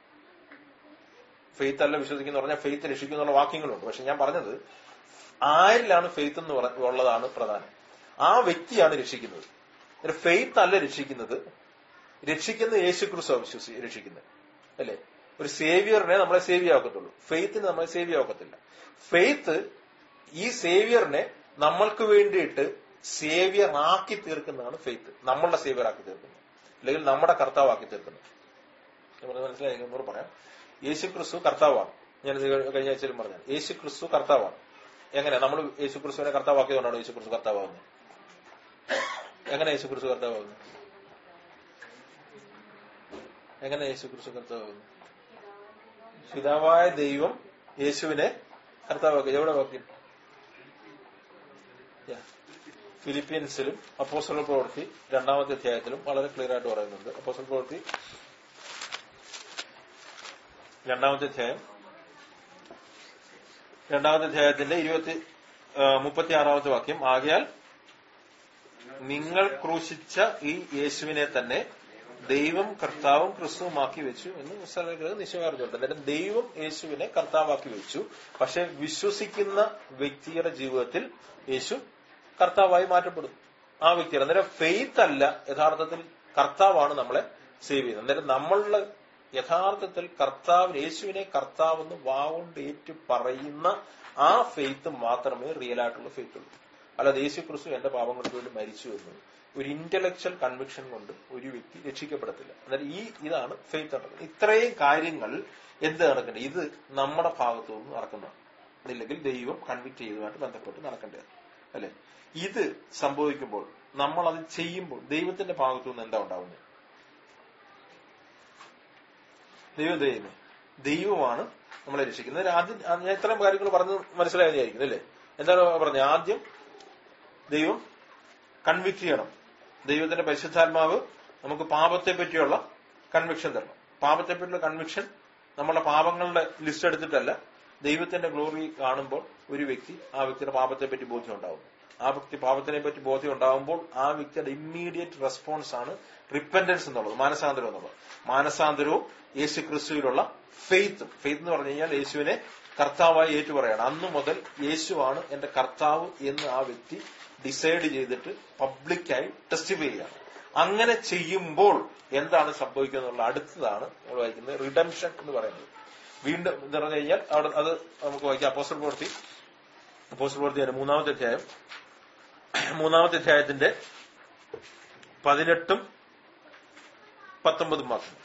ഫെയ്ത്ത് അല്ല വിശ്വസിക്കുന്ന പറഞ്ഞാൽ ഫെയ്ത്ത് രക്ഷിക്കും എന്നുള്ള വാക്യങ്ങളുണ്ട് പക്ഷെ ഞാൻ പറഞ്ഞത് ആരിലാണ് ഫെയ്ത്ത് എന്ന് പറ- ഉള്ളതാണ് പ്രധാനം ആ വ്യക്തിയാണ് രക്ഷിക്കുന്നത് ഫെയ്ത്ത് അല്ല രക്ഷിക്കുന്നത് രക്ഷിക്കുന്ന യേശു ക്രിസ്തു വിശ്വസി രക്ഷിക്കുന്നത് അല്ലെ ഒരു സേവിയറിനെ നമ്മളെ സേവ് ആക്കത്തുള്ളൂ ഫെയ്ത്തിന് നമ്മളെ സേവ് ആക്കത്തില്ല ഫെയ്ത്ത് ഈ സേവിയറിനെ നമ്മൾക്ക് വേണ്ടിയിട്ട് സേവിയർ ആക്കി തീർക്കുന്നതാണ് ഫെയ്ത്ത് നമ്മളുടെ സേവിയർ ആക്കി തീർക്കുന്നത് അല്ലെങ്കിൽ നമ്മുടെ കർത്താവാക്കി തീർക്കുന്നത് ഞാൻ പറഞ്ഞത് മനസ്സിലായി എന്നോട് പറയാം യേശു ക്രിസ്തു കർത്താവാണ് ഞാൻ ഇത് കഴിഞ്ഞ ആഴ്ചയിലും പറഞ്ഞു യേശു ക്രിസ്തു കർത്താവാണ് എങ്ങനെ നമ്മൾ യേശു ക്രിസ്തുവിനെ കർത്താവാക്കിയതുകൊണ്ടാണ് യേശു ക്രിസ്തു കർത്താവാകുന്നത് എങ്ങനെ യേശു ക്രിസ്തു കർത്താവാകുന്നത് എങ്ങനെ യേശു ക്രിസ്തു കർത്താവാകുന്നു പിതാവായ ദൈവം യേശുവിനെ കർത്താവാക്കി എവിടെ വാക്കി Yeah. ഫിലിപ്പീൻസിലും അപ്പോസ്റ്റൽ പ്രവൃത്തി രണ്ടാമത്തെ അധ്യായത്തിലും വളരെ ക്ലിയർ ആയിട്ട് പറയുന്നുണ്ട് അപ്പോസ്റ്റൽ പ്രവൃത്തി രണ്ടാമത്തെ അധ്യായം രണ്ടാമത്തെ അധ്യായത്തിന്റെ ഇരുപത്തി മുപ്പത്തി ആറാമത്തെ വാക്യം ആകയാൽ നിങ്ങൾ ക്രൂശിച്ച ഈ യേശുവിനെ തന്നെ ദൈവം കർത്താവും ക്രിസ്തുവുമാക്കി വെച്ചു എന്ന് പുസ്തകത്തിൽ നിശ്ചയമാർജ്ജുണ്ട് അന്നേരം ദൈവം യേശുവിനെ കർത്താവാക്കി വെച്ചു പക്ഷെ വിശ്വസിക്കുന്ന വ്യക്തിയുടെ ജീവിതത്തിൽ യേശു കർത്താവായി മാറ്റപ്പെടും ആ വ്യക്തിയുടെ അന്നേരം ഫെയ്ത്ത് അല്ല യഥാർത്ഥത്തിൽ കർത്താവാണ് നമ്മളെ സേവ് ചെയ്യുന്നത് അന്നേരം നമ്മളുടെ യഥാർത്ഥത്തിൽ കർത്താവ് യേശുവിനെ കർത്താവെന്ന് വാവുകൊണ്ട് ഏറ്റു പറയുന്ന ആ ഫെയ്ത്ത് മാത്രമേ റിയൽ ആയിട്ടുള്ള ഫെയ്ത്ത് ഉള്ളൂ അല്ലാതെ യേശു ക്രിസ്തു എന്റെ പാപങ്ങൾക്ക് വേണ്ടി മരിച്ചു എന്ന് ഒരു ഇന്റലക്ച്വൽ കൺവിക്ഷൻ കൊണ്ട് ഒരു വ്യക്തി രക്ഷിക്കപ്പെടത്തില്ല അന്നേരം ഈ ഇതാണ് ഫെയ്ത്ത് നടക്കുന്നത് ഇത്രയും കാര്യങ്ങൾ എന്ത് നടക്കേണ്ടത് ഇത് നമ്മുടെ ഭാഗത്തു നിന്ന് നടക്കുന്നതാണ് ഇല്ലെങ്കിൽ ദൈവം കൺവിക്ട് ചെയ്തതുമായിട്ട് ബന്ധപ്പെട്ട് നടക്കേണ്ടത് അല്ലെ ഇത് സംഭവിക്കുമ്പോൾ നമ്മൾ അത് ചെയ്യുമ്പോൾ ദൈവത്തിന്റെ ഭാഗത്തു നിന്ന് എന്താ ഉണ്ടാവുന്നത് ദൈവം ദൈവമേ ദൈവമാണ് നമ്മളെ രക്ഷിക്കുന്നത് ഇതിന് ആദ്യം ആ, ഞാൻ ഇത്രയും കാര്യങ്ങൾ പറഞ്ഞ് മനസ്സിലായതായിരിക്കും അല്ലേ എന്താണ് പറഞ്ഞത് ആദ്യം ദൈവം കൺവിക്ട് ചെയ്യണം ദൈവത്തിന്റെ പരിശുദ്ധാത്മാവ് നമുക്ക് പാപത്തെ പറ്റിയുള്ള കൺവിക്ഷൻ തരണം പാപത്തെ പറ്റിയുള്ള കൺവിക്ഷൻ നമ്മളെ പാപങ്ങളുടെ ലിസ്റ്റ് എടുത്തിട്ടല്ല ദൈവത്തിന്റെ ഗ്ലോറി കാണുമ്പോൾ ഒരു വ്യക്തി ആ വ്യക്തിയുടെ പാപത്തെ പറ്റി ബോധ്യം ഉണ്ടാവും ആ വ്യക്തി പാപത്തിനെ പറ്റി ബോധ്യം ഉണ്ടാവുമ്പോൾ ആ വ്യക്തിയുടെ ഇമ്മീഡിയറ്റ് റെസ്പോൺസ് ആണ് റിപ്പൻഡൻസ് എന്നുള്ളത് മാനസാന്തരം എന്നുള്ളത് മാനസാന്തരവും യേശു ക്രിസ്തുവിലുള്ള ഫെയ്ത്തും ഫെയ്ത്ത് എന്ന് പറഞ്ഞു കഴിഞ്ഞാൽ യേശുവിനെ കർത്താവായി ഏറ്റുപറയാണ് അന്നു മുതൽ യേശുവാണ് എന്റെ കർത്താവ് എന്ന് ആ വ്യക്തി ഡിസൈഡ് ചെയ്തിട്ട് പബ്ലിക്കായി ടെസ്റ്റിഫൈ ചെയ്യാണ് അങ്ങനെ ചെയ്യുമ്പോൾ എന്താണ് സംഭവിക്കുന്നത് എന്നുള്ള അടുത്തതാണ് നമ്മൾ വായിക്കുന്നത് റിഡംഷൻ എന്ന് പറയുന്നത് വീണ്ടും എന്ന് പറഞ്ഞു കഴിഞ്ഞാൽ അവിടെ അത് നമുക്ക് വായിക്കാം അപ്പോസ്റ്റൽ പ്രവൃത്തി അപ്പോസ്റ്റൽ പ്രവൃത്തി അതിന്റെ മൂന്നാമത്തെ അധ്യായം മൂന്നാമത്തെ അധ്യായത്തിന്റെ പതിനെട്ടും പത്തൊമ്പതും മാത്രം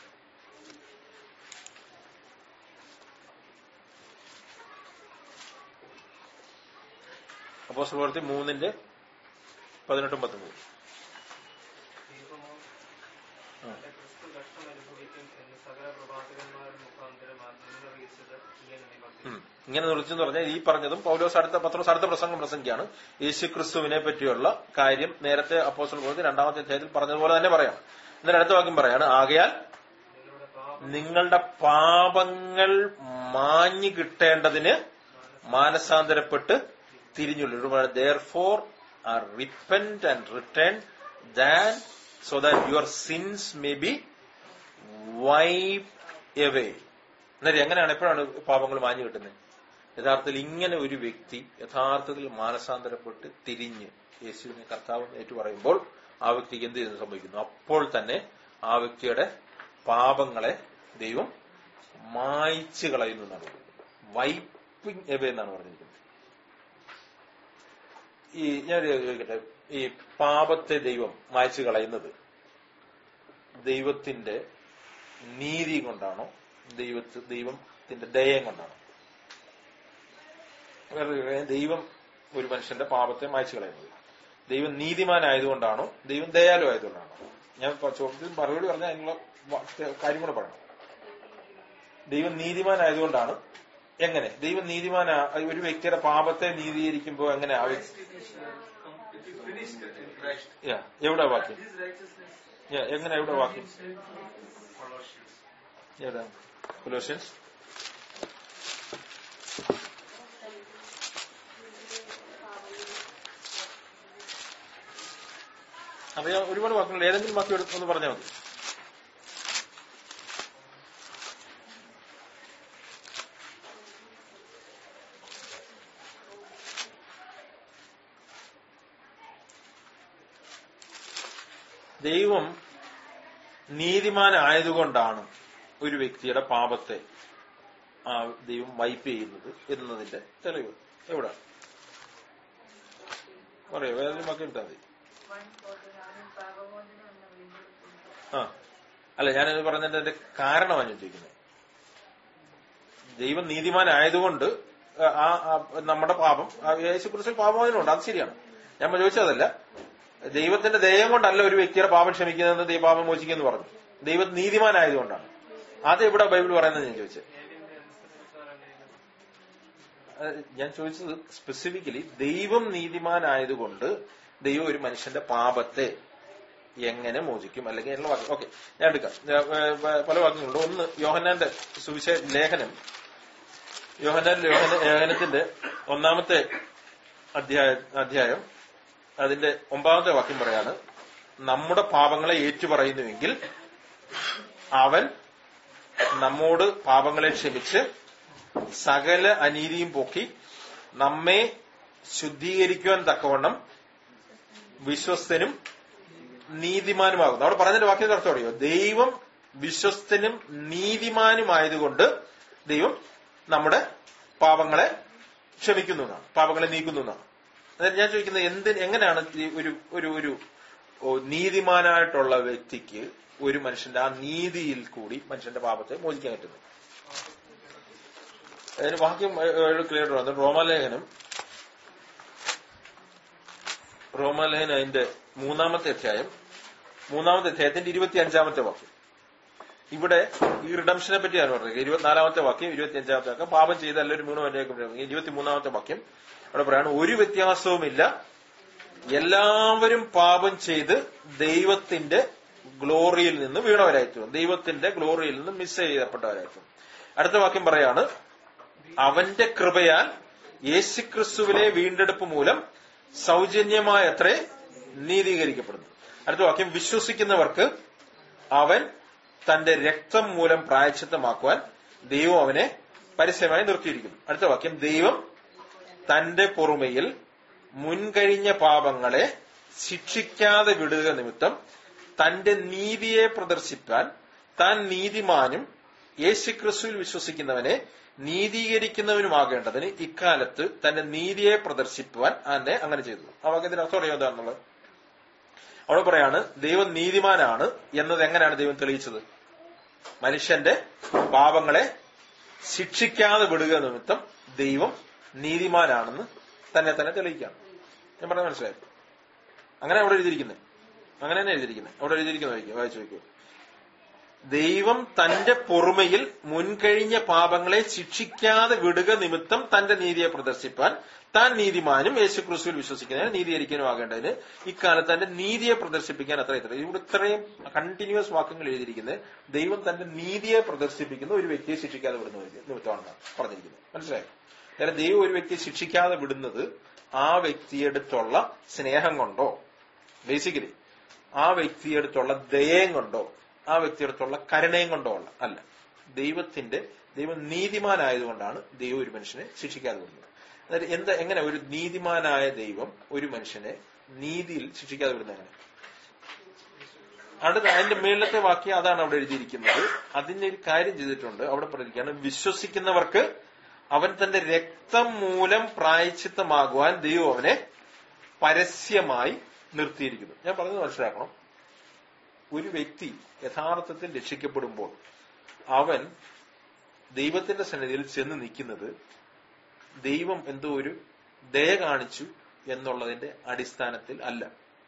അപ്പോസ്റ്റൽ പ്രവൃത്തി മൂന്നിന്റെ പതിനെട്ടും പത്തൊമ്പതും ദൈവമോ തന്റെ ക്രിസ്തു കഷ്ടം അനുഭവിക്കും എന്ന് സകല പ്രവാചകന്മാരും മുഖാന്തരം മുന്നറിയിച്ചത് ഇങ്ങനെ നിവർത്തി ഉം. ഇങ്ങനെ നിർച്ചെന്ന് പറഞ്ഞാൽ ഈ പറഞ്ഞതും പൗലോസ് അടുത്ത പത്രോസ് അടുത്ത പ്രസംഗം പ്രസംഗിക്കുകയാണ് യേശു ക്രിസ്തുവിനെ പറ്റിയുള്ള കാര്യം നേരത്തെ അപ്പോസ്റ്റൽ പ്രവൃത്തി രണ്ടാമത്തെ അധ്യായത്തിൽ പറഞ്ഞതുപോലെ തന്നെ പറയാം എന്നിട്ട് അടുത്ത വാക്യം പറയാണ് ആകയാൽ നിങ്ങളുടെ പാപം നിങ്ങളുടെ പാപങ്ങൾ മാഞ്ഞു കിട്ടേണ്ടതിന് മാനസാന്തരപ്പെട്ട് തിരിഞ്ഞുള്ളൂ therefore are repent and return then so that your sins may be wipe away എന്നിട്ട് എങ്ങനെയാണ് എപ്പോഴാണ് പാപങ്ങൾ മാഞ്ഞു കിട്ടുന്നത് യഥാർത്ഥത്തിൽ ഇങ്ങനെ ഒരു വ്യക്തി യഥാർത്ഥത്തിൽ മാനസാന്തരപ്പെട്ട് തിരിഞ്ഞ് യേശുവിനെ കർത്താവ് ഏറ്റു പറയുമ്പോൾ ആ വ്യക്തിക്ക് എന്ത് ചെയ്യുന്നു സംഭവിക്കുന്നു അപ്പോൾ തന്നെ ആ വ്യക്തിയുടെ പാപങ്ങളെ ദൈവം മായ്ച്ചു കളയുന്നു എന്നാണ് പറയുന്നത് വൈപ്പിംഗ് എവേ എന്നാണ് പറഞ്ഞിരിക്കുന്നത് ഈ ഞാൻ ചോദിക്കട്ടെ ഈ പാപത്തെ ദൈവം മായ്ച്ചു കളയുന്നത് ദൈവത്തിന്റെ നീതി കൊണ്ടാണോ ദൈവത്തി ദൈവത്തിന്റെ ദയം കൊണ്ടാണോ വേറൊരു കാര്യം, ദൈവം ഒരു മനുഷ്യന്റെ പാപത്തെ മായ്ച്ചു കളയുന്നത് ദൈവം നീതിമാനായതുകൊണ്ടാണോ ദൈവം ദയാലു ആയതുകൊണ്ടാണോ ഞാൻ പ- ചോദ്യത്തിന് മറുപടി പറഞ്ഞാൽ അതിനുള്ള വ- കാര്യം കൂടെ പറയണം ദൈവം നീതിമാനായതുകൊണ്ടാണ് എങ്ങനെ ദൈവം നീതിമാന ഒരു വ്യക്തിയുടെ പാപത്തെ നീതീകരിക്കുമ്പോൾ എങ്ങനെ ആ വ്യക്തി It is finished in Christ. Yeah, എവിടെ വാക്യം His righteousness. Yeah, എങ്ങനെ എവിടെ വാക്യം കൊളോഷ്യൻസ് എവിടെ കൊലോഷ്യൻസ് അറിയാം ഒരുപാട് വാക്കുകൾ ഏതെങ്കിലും വാക്യം എടുത്ത് ഒന്ന് പറഞ്ഞാൽ മതി ദൈവം നീതിമാനായതുകൊണ്ടാണ് ഒരു വ്യക്തിയുടെ പാപത്തെ ആ ദൈവം വൈപ്പ് ചെയ്യുന്നത് എന്നതിന്റെ തെളിവ് എവിടെ പറയോ വേറെ മക്കൾ എടുത്താൽ മതി ആ അല്ല ഞാനത് പറഞ്ഞതിന്റെ കാരണമാണ് ഞാൻ ചോദിക്കുന്നത് ദൈവം നീതിമാനായതുകൊണ്ട് ആ ആ നമ്മുടെ പാപം ആ യേശുക്രിസ്തു പാപമോചനമുണ്ട് അത് ശരിയാണ് ഞാൻ ചോദിച്ചതല്ല ദൈവത്തിന്റെ ദയം കൊണ്ടല്ല ഒരു വ്യക്തിയുടെ പാപം ക്ഷമിക്കുന്നതെന്ന് ദൈവ പാപം മോചിക്കുമെന്ന് പറഞ്ഞു ദൈവം നീതിമാനായതുകൊണ്ടാണ് അത് എവിടെ ബൈബിൾ പറയുന്നത് ഞാൻ ചോദിച്ചത് ഏതിന്റെ അനുസരിച്ചാണ് അത് ഞാൻ ചോദിച്ചത് സ്പെസിഫിക്കലി ദൈവം നീതിമാനായതുകൊണ്ട് ദൈവം ഒരു മനുഷ്യന്റെ പാപത്തെ എങ്ങനെ മോചിക്കും അല്ലെങ്കിൽ എന്നുള്ള വാക്യം ഓക്കെ ഞാൻ എടുക്കാം ഞാൻ, ഏ, പ- പല വാക്യങ്ങളുണ്ട് ഒന്ന് യോഹന്നാന്റെ സുവിശേഷ ലേഖനം യോഹന്നാൻ ലേഖന ലേഖനത്തിന്റെ ഒന്നാമത്തെ അധ്യായ അധ്യായം അതിന്റെ ഒമ്പതാമത്തെ വാക്യം പറയാണ് നമ്മുടെ പാപങ്ങളെ ഏറ്റുപറയുന്നുവെങ്കിൽ അവൻ നമ്മോട് പാപങ്ങളെ ക്ഷമിച്ച് സകല അനീതിയും പോക്കി നമ്മെ ശുദ്ധീകരിക്കുവാൻ തക്കവണ്ണം വിശ്വസ്തനും നീതിമാനുമാകുന്നു അവിടെ പറഞ്ഞതിന്റെ വാക്യം അർത്ഥം അറിയോ ദൈവം വിശ്വസ്തനും നീതിമാനുമായതുകൊണ്ട് ദൈവം നമ്മുടെ പാപങ്ങളെ ക്ഷമിക്കുന്നു എന്നാണ് പാപങ്ങളെ നീക്കുന്നു എന്നാണ് അതായത് ഞാൻ ചോദിക്കുന്നത് എന്തിന് എങ്ങനെയാണ് ഈ ഒരു ഒരു ഒരു ഓ, നീതിമാനായിട്ടുള്ള വ്യക്തിക്ക് ഒരു മനുഷ്യന്റെ ആ നീതിയിൽ കൂടി മനുഷ്യന്റെ പാപത്തെ മോചിക്കാൻ പറ്റുന്നത് അതിന് വാക്യം ക്ലിയർ വന്നു റോമാലേഖനം റോമാലേഖനം അതിന്റെ മൂന്നാമത്തെ അധ്യായം മൂന്നാമത്തെ അധ്യായത്തിന്റെ ഇരുപത്തി അഞ്ചാമത്തെ വാക്യം ഇവിടെ ഈ റിഡംഷനെ പറ്റിയാണ് പറഞ്ഞത് ഇരുപത്തിനാലാമത്തെ വാക്യം ഇരുപത്തി അഞ്ചാമത്തെ വാക്യം പാപം ചെയ്ത എല്ലാവരും മൂന്ന് വരെയൊക്കെ ഇരുപത്തി മൂന്നാമത്തെ വാക്യം അവിടെ പറയാണ് ഒരു വ്യത്യാസവുമില്ല എല്ലാവരും പാപം ചെയ്ത് ദൈവത്തിന്റെ ഗ്ലോറിയിൽ നിന്ന് വീണവരായിത്തീരും ദൈവത്തിന്റെ ഗ്ലോറിയിൽ നിന്ന് മിസ് ചെയ്യപ്പെട്ടവരായിത്തീരും അടുത്ത വാക്യം പറയാണ് അവന്റെ കൃപയാൽ യേശുക്രിസ്തുവിലെ വീണ്ടെടുപ്പ് മൂലം സൗജന്യമായ അത്രേ നീതീകരിക്കപ്പെടുന്നു അടുത്ത വാക്യം വിശ്വസിക്കുന്നവർക്ക് അവൻ തന്റെ രക്തം മൂലം പ്രായച്ചിത്തമാക്കുവാൻ ദൈവം അവനെ പരസ്യമായി നിർത്തിയിരിക്കുന്നു അടുത്ത വാക്യം ദൈവം തന്റെ പൊറുമയിൽ മുൻകഴിഞ്ഞ പാപങ്ങളെ ശിക്ഷിക്കാതെ വിടുക നിമിത്തം തന്റെ നീതിയെ പ്രദർശിപ്പാൻ താൻ നീതിമാനും യേശുക്രിസ്തുവിൽ വിശ്വസിക്കുന്നവനെ നീതീകരിക്കുന്നവനുമാകേണ്ടതിന് ഇക്കാലത്ത് തന്റെ നീതിയെ പ്രദർശിക്കുവാൻ തന്നെ അങ്ങനെ ചെയ്തു ആ വാക്യത്തിന് അർത്ഥം അറിയാം എന്താണെന്നുള്ളത് അവിടെ പറയാണ് ദൈവം നീതിമാനാണ് എന്നത് എങ്ങനെയാണ് ദൈവം തെളിയിച്ചത് മനുഷ്യന്റെ പാപങ്ങളെ ശിക്ഷിക്കാതെ വിടുക നിമിത്തം ദൈവം നീതിമാനാണെന്ന് തന്നെ തന്നെ തെളിയിക്കുകയാണ് ഞാൻ പറഞ്ഞ മനസ്സിലായി അങ്ങനെ അവിടെ എഴുതിയിരിക്കുന്നത് അങ്ങനെ തന്നെ എഴുതിയിരിക്കുന്നത് അവിടെ എഴുതിയിരിക്കുന്നത് വായിക്കുക വായിച്ചു നോക്കൂ ദൈവം തന്റെ പൊറുമയിൽ മുൻകഴിഞ്ഞ പാപങ്ങളെ ശിക്ഷിക്കാതെ വിടുക നിമിത്തം തന്റെ നീതിയെ പ്രദർശിപ്പാൻ താൻ നീതിമാനും യേശുക്രിസ്തുവിൽ വിശ്വസിക്കുന്നതിന് നീതിയായിരിക്കാനും ആകേണ്ടതിന് ഇക്കാലത്ത് തന്റെ നീതിയെ പ്രദർശിപ്പിക്കാൻ അത്ര ഇത്ര ഇവിടെ ഇത്രയും കണ്ടിന്യൂസ് വാക്യങ്ങൾ എഴുതിയിരിക്കുന്നത് ദൈവം തന്റെ നീതിയെ പ്രദർശിപ്പിക്കുന്ന ഒരു വ്യക്തിയെ ശിക്ഷിക്കാതെ വിടുന്ന ഒരു നിമിത്തമാണെന്നാണ് പറഞ്ഞിരിക്കുന്നത് മനസ്സിലായോ അതായത് ദൈവം ഒരു വ്യക്തിയെ ശിക്ഷിക്കാതെ വിടുന്നത് ആ വ്യക്തിയെടുത്തുള്ള സ്നേഹം കൊണ്ടോ ബേസിക്കലി ആ വ്യക്തിയെടുത്തുള്ള ദയം കൊണ്ടോ ആ വ്യക്തിയെടുത്തുള്ള കരുണയും കൊണ്ടോ ഉള്ള അല്ല ദൈവത്തിന്റെ ദൈവം നീതിമാനായതുകൊണ്ടാണ് ദൈവം ഒരു മനുഷ്യനെ ശിക്ഷിക്കാതെ വിടുന്നത് അതായത് എന്താ എങ്ങനെ ഒരു നീതിമാനായ ദൈവം ഒരു മനുഷ്യനെ നീതിയിൽ ശിക്ഷിക്കാതെ വിടുന്നത് എങ്ങനെ അടുത്ത അതിന്റെ മേളത്തെ വാക്യം അതാണ് അവിടെ എഴുതിയിരിക്കുന്നത് അതിന്റെ ഒരു കാര്യം ചെയ്തിട്ടുണ്ട് അവിടെ പറഞ്ഞിരിക്കുകയാണ് വിശ്വസിക്കുന്നവർക്ക് അവൻ തന്റെ രക്തം മൂലം പ്രായച്ചിത്തമാകുവാൻ ദൈവം അവനെ പരസ്യമായി നിർത്തിയിരിക്കുന്നു ഞാൻ പറഞ്ഞത് മനസ്സിലാക്കണം ഒരു വ്യക്തി യഥാർത്ഥത്തിൽ രക്ഷിക്കപ്പെടുമ്പോൾ അവൻ ദൈവത്തിന്റെ സന്നിധിയിൽ ചെന്ന് നിൽക്കുന്നത് ദൈവം എന്തോ ഒരു ദയ കാണിച്ചു എന്നുള്ളതിന്റെ അടിസ്ഥാനത്തിൽ അല്ല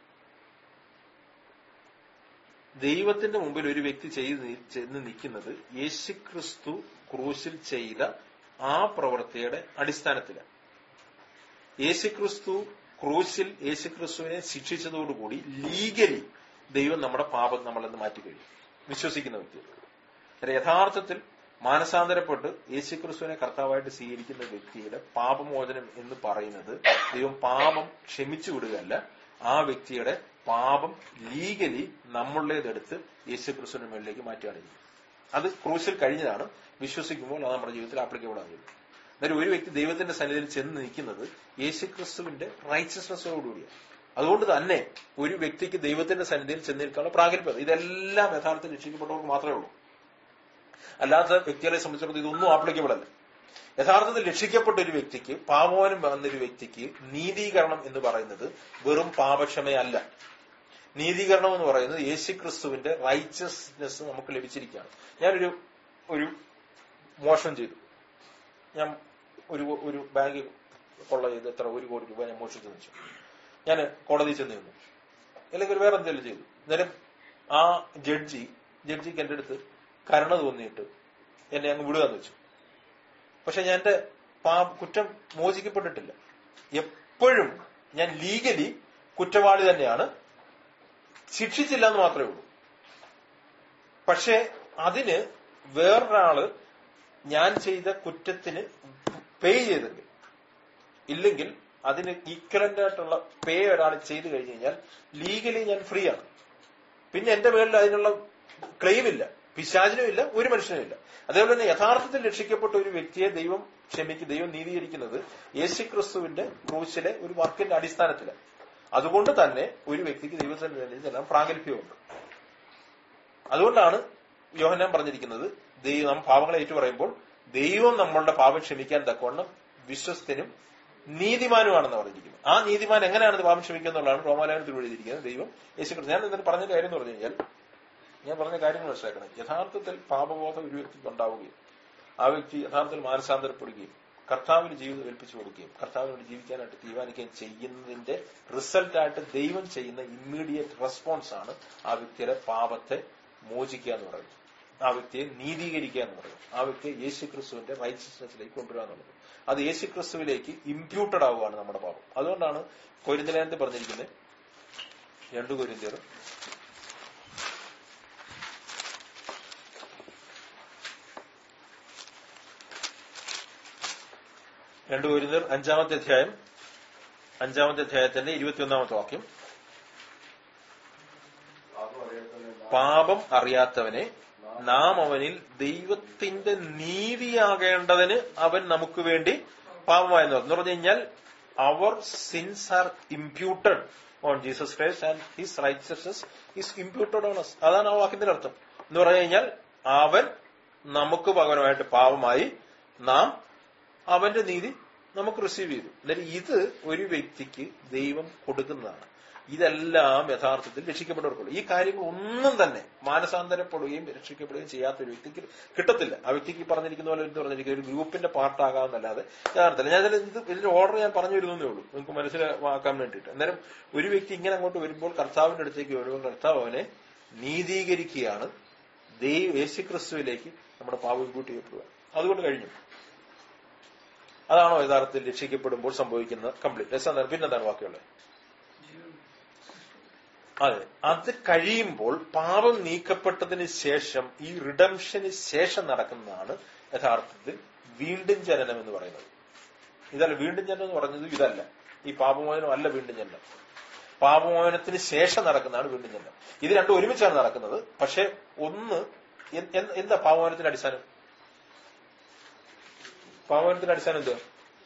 ദൈവത്തിന്റെ മുമ്പിൽ ഒരു വ്യക്തി ചെയ്ത് നി- ചെന്ന് നിൽക്കുന്നത് യേശുക്രിസ്തു ക്രൂശിൽ ചെയ്ത ആ പ്രവൃത്തിയുടെ അടിസ്ഥാനത്തിലാണ് യേശുക്രിസ്തു ക്രൂശിൽ യേശുക്രിസ്തുവിനെ ശിക്ഷിച്ചതോടുകൂടി ലീഗലി ദൈവം നമ്മുടെ പാപം നമ്മളെന്ന് മാറ്റിക്കഴിയും വിശ്വസിക്കുന്ന വ്യക്തി അതായത് യഥാർത്ഥത്തിൽ മാനസാന്തരപ്പെട്ട് യേശുക്രിസ്തുവിനെ കർത്താവായിട്ട് സ്വീകരിക്കുന്ന വ്യക്തിയുടെ പാപമോചനം എന്ന് പറയുന്നത് ദൈവം പാപം ക്ഷമിച്ചു വിടുകയല്ല ആ വ്യക്തിയുടെ പാപം ലീഗലി നമ്മളുടേതെടുത്ത് യേശുക്രിസ്തുവിന്റെ മുകളിലേക്ക് മാറ്റുകയാണ് ചെയ്യുന്നത് അത് ക്രൂശിൽ കഴിഞ്ഞതാണ് വിശ്വസിക്കുമ്പോൾ അത് നമ്മുടെ ജീവിതത്തിൽ ആപ്ലിക്കബിൾ ആകുന്നത് അതായത് ഒരു വ്യക്തി ദൈവത്തിന്റെ സന്നിധിയിൽ ചെന്ന് നിൽക്കുന്നത് യേശുക്രിസ്തുവിന്റെ റൈച്ചസ്നെസ്സോടുകൂടിയാണ് അതുകൊണ്ട് തന്നെ ഒരു വ്യക്തിക്ക് ദൈവത്തിന്റെ സന്നിധിയിൽ ചെന്ന് നിൽക്കാനുള്ള പ്രാഗൽഭ്യം ഇതെല്ലാം യഥാർത്ഥത്തിൽ രക്ഷിക്കപ്പെട്ടവർക്ക് മാത്രമേ ഉള്ളൂ അല്ലാത്ത വ്യക്തികളെ സംബന്ധിച്ചിടത്തോളം ഇതൊന്നും ആപ്ലിക്കബിൾ അല്ല യഥാർത്ഥത്തിൽ രക്ഷിക്കപ്പെട്ട ഒരു വ്യക്തിക്ക് പാപോനം വന്നൊരു വ്യക്തിക്ക് നീതീകരണം എന്ന് പറയുന്നത് വെറും പാപക്ഷമയല്ല നീതീകരണം എന്ന് പറയുന്നത് യേശുക്രിസ്തുവിന്റെ റൈച്ചസ്നെസ് നമുക്ക് ലഭിച്ചിരിക്കുകയാണ് ഞാനൊരു ഒരു മോഷണം ചെയ്തു ഞാൻ ഒരു ഒരു ബാങ്ക് കൊള്ള ചെയ്ത് എത്ര ഒരു കോടി രൂപ ഞാൻ മോഷിച്ചു വെച്ചു ഞാൻ കോടതിയിൽ ചെന്ന് നിന്നു അല്ലെങ്കിൽ വേറെ എന്തെങ്കിലും ചെയ്തു അന്നേരം ആ ജഡ്ജി ജഡ്ജിക്ക് എന്റെ അടുത്ത് കരുണ തോന്നിയിട്ട് എന്നെ അങ്ങ് വിടുകയെന്ന് വെച്ചു പക്ഷെ ഞാൻ എന്റെ പാ കുറ്റം മോചിക്കപ്പെട്ടിട്ടില്ല എപ്പോഴും ഞാൻ ലീഗലി കുറ്റവാളി തന്നെയാണ് ശിക്ഷിച്ചില്ല എന്ന് മാത്രമേ ഉള്ളൂ പക്ഷെ അതിന് വേറൊരാള് ഞാൻ ചെയ്ത കുറ്റത്തിന് പേ ചെയ്തെങ്കിൽ ഇല്ലെങ്കിൽ അതിന് ഈക്വലന്റ് ആയിട്ടുള്ള പേ ഒരാൾ ചെയ്തു കഴിഞ്ഞു കഴിഞ്ഞാൽ ലീഗലി ഞാൻ ഫ്രീ ആണ് പിന്നെ എന്റെ പേരിൽ അതിനുള്ള ക്ലെയിം ഇല്ല പിശാചിനും ഇല്ല ഒരു മനുഷ്യനും ഇല്ല അതേപോലെ തന്നെ യഥാർത്ഥത്തിൽ രക്ഷിക്കപ്പെട്ട ഒരു വ്യക്തിയെ ദൈവം ക്ഷമിക്കും ദൈവം നീതീകരിക്കുന്നത് യേശു ക്രിസ്തുവിന്റെ ക്രൂശിലെ ഒരു വർക്കിന്റെ അടിസ്ഥാനത്തിലാണ് അതുകൊണ്ട് തന്നെ ഒരു വ്യക്തിക്ക് ദൈവത്തിന് വേണ്ടി ചെല്ലാൻ പ്രാഗൽഭ്യമുണ്ട് അതുകൊണ്ടാണ് യോഹന്നാൻ പറഞ്ഞിരിക്കുന്നത് ദൈവം നാം പാപങ്ങളെ ഏറ്റു പറയുമ്പോൾ ദൈവം നമ്മളുടെ പാപം ക്ഷമിക്കാൻ തക്കവണ്ണം വിശ്വസ്തനും നീതിമാനുമാണെന്ന് പറഞ്ഞിരിക്കുന്നത് ആ നീതിമാൻ എങ്ങനെയാണ് ഇത് പാപം ക്ഷമിക്കുക എന്നുള്ളതാണ് റോമാലയനത്തിൽ എഴുതിയിരിക്കുന്നത് ദൈവം യേശു ക്രിസ്തു ഞാൻ എന്നിട്ട് പറഞ്ഞ കാര്യം എന്ന് പറഞ്ഞു കഴിഞ്ഞാൽ ഞാൻ പറഞ്ഞ കാര്യങ്ങൾ മനസ്സിലാക്കണം യഥാർത്ഥത്തിൽ പാപബോധം ഒരു വ്യക്തിക്ക് ഉണ്ടാവുകയും ആ വ്യക്തി യഥാർത്ഥത്തിൽ മാനസാന്തരപ്പെടുകയും കർത്താവിന് ജീവിതം ഏൽപ്പിച്ചു കൊടുക്കുകയും കർത്താവിന് വേണ്ടി ജീവിക്കാനായിട്ട് തീരുമാനിക്കുകയും ചെയ്യുന്നതിന്റെ റിസൾട്ടായിട്ട് ദൈവം ചെയ്യുന്ന ഇമ്മീഡിയറ്റ് റെസ്പോൺസ് ആണ് ആ വ്യക്തിയുടെ പാപത്തെ മോചിക്കുക എന്ന് പറയുന്നത് ആ വ്യക്തിയെ നീതീകരിക്കുക എന്ന് പറയുന്നത് ആ വ്യക്തിയെ യേശു ക്രിസ്തുവിന്റെ റൈറ്റ്സിനെസ്സിലേക്ക് കൊണ്ടുവരിക എന്നുള്ളത് അത് യേശു ക്രിസ്തുവിലേക്ക് ഇമ്പ്യൂട്ടഡ് ആവുകയാണ് നമ്മുടെ പാപം അതുകൊണ്ടാണ് കൊരിന്തലേനത്തിൽ പറഞ്ഞിരിക്കുന്നത് രണ്ടു കൊരിന്തിയർ രണ്ടു കൊരിന്തിയർ അഞ്ചാമത്തെ അധ്യായം അഞ്ചാമത്തെ അധ്യായത്തിന്റെ ഇരുപത്തിയൊന്നാമത്തെ വാക്യം പാപം അറിയാത്തവനെ നാം അവനിൽ ദൈവത്തിന്റെ നീതിയാകേണ്ടതിന് അവൻ നമുക്ക് വേണ്ടി പാപമായെന്ന് പറഞ്ഞു എന്ന് പറഞ്ഞു കഴിഞ്ഞാൽ our sins are imputed on Jesus Christ and his righteous is imputed on us അതാണ് ആ വാക്യത്തിന്റെ അർത്ഥം എന്ന് പറഞ്ഞു കഴിഞ്ഞാൽ അവൻ നമുക്ക് പകരമായിട്ട് പാപമായി നാം അവന്റെ നീതി നമുക്ക് റിസീവ് ചെയ്തു എന്നിട്ട് ഇത് ഒരു വ്യക്തിക്ക് ദൈവം കൊടുക്കുന്നതാണ് ഇതെല്ലാം യഥാർത്ഥത്തിൽ രക്ഷിക്കപ്പെട്ടവർക്കുള്ളൂ ഈ കാര്യങ്ങൾ ഒന്നും തന്നെ മാനസാന്തരപ്പെടുകയും രക്ഷിക്കപ്പെടുകയും ചെയ്യാത്ത ഒരു വ്യക്തിക്ക് കിട്ടത്തില്ല ആ വ്യക്തിക്ക് പറഞ്ഞിരിക്കുന്ന പോലെ എന്ത് പറഞ്ഞിരിക്കുന്ന ഒരു ഗ്രൂപ്പിന്റെ പാർട്ടാകാമെന്നല്ലാതെ യഥാർത്ഥത്തിൽ ഞാൻ ഇതിൽ ഇത് ഇതിന്റെ ഓർഡർ ഞാൻ പറഞ്ഞു വരുന്നേ ഉള്ളൂ നിങ്ങൾക്ക് മനസ്സിലാക്കാൻ വേണ്ടിയിട്ട് അന്നേരം ഒരു വ്യക്തി ഇങ്ങനെ അങ്ങോട്ട് വരുമ്പോൾ കർത്താവിന്റെ അടുത്തേക്ക് വരുമ്പോൾ കർത്താവ് അവനെ നീതീകരിക്കുകയാണ് ദൈവ യേശുക്രിസ്തുവിലേക്ക് നമ്മുടെ പാപം കൂട്ടി ചെയ്യപ്പെടുക അതുകൊണ്ട് കഴിഞ്ഞു അതാണോ യഥാർത്ഥത്തിൽ രക്ഷിക്കപ്പെടുമ്പോൾ സംഭവിക്കുന്ന കംപ്ലീറ്റ് എസ് എന്താണ് പിന്നെന്താണ് ബാക്കിയുള്ളത് അതെ അത് കഴിയുമ്പോൾ പാപം നീക്കപ്പെട്ടതിന് ശേഷം ഈ റിഡംഷന് ശേഷം നടക്കുന്നതാണ് യഥാർത്ഥത്തിൽ വീണ്ടും ജനനം എന്ന് പറയുന്നത് ഇതല്ല വീണ്ടും ജനനം എന്ന് പറഞ്ഞത് ഇതല്ല ഈ പാപമോചനം അല്ല വീണ്ടും ജനനം പാപമോചനത്തിന് ശേഷം നടക്കുന്നതാണ് വീണ്ടും ജനനം ഇത് രണ്ടും ഒരുമിച്ചാണ് നടക്കുന്നത് പക്ഷെ ഒന്ന് എ- എ- എന്താ പാപമോചനത്തിന്റെ അടിസ്ഥാനം പാപമോചനത്തിന്റെ അടിസ്ഥാനം എന്താ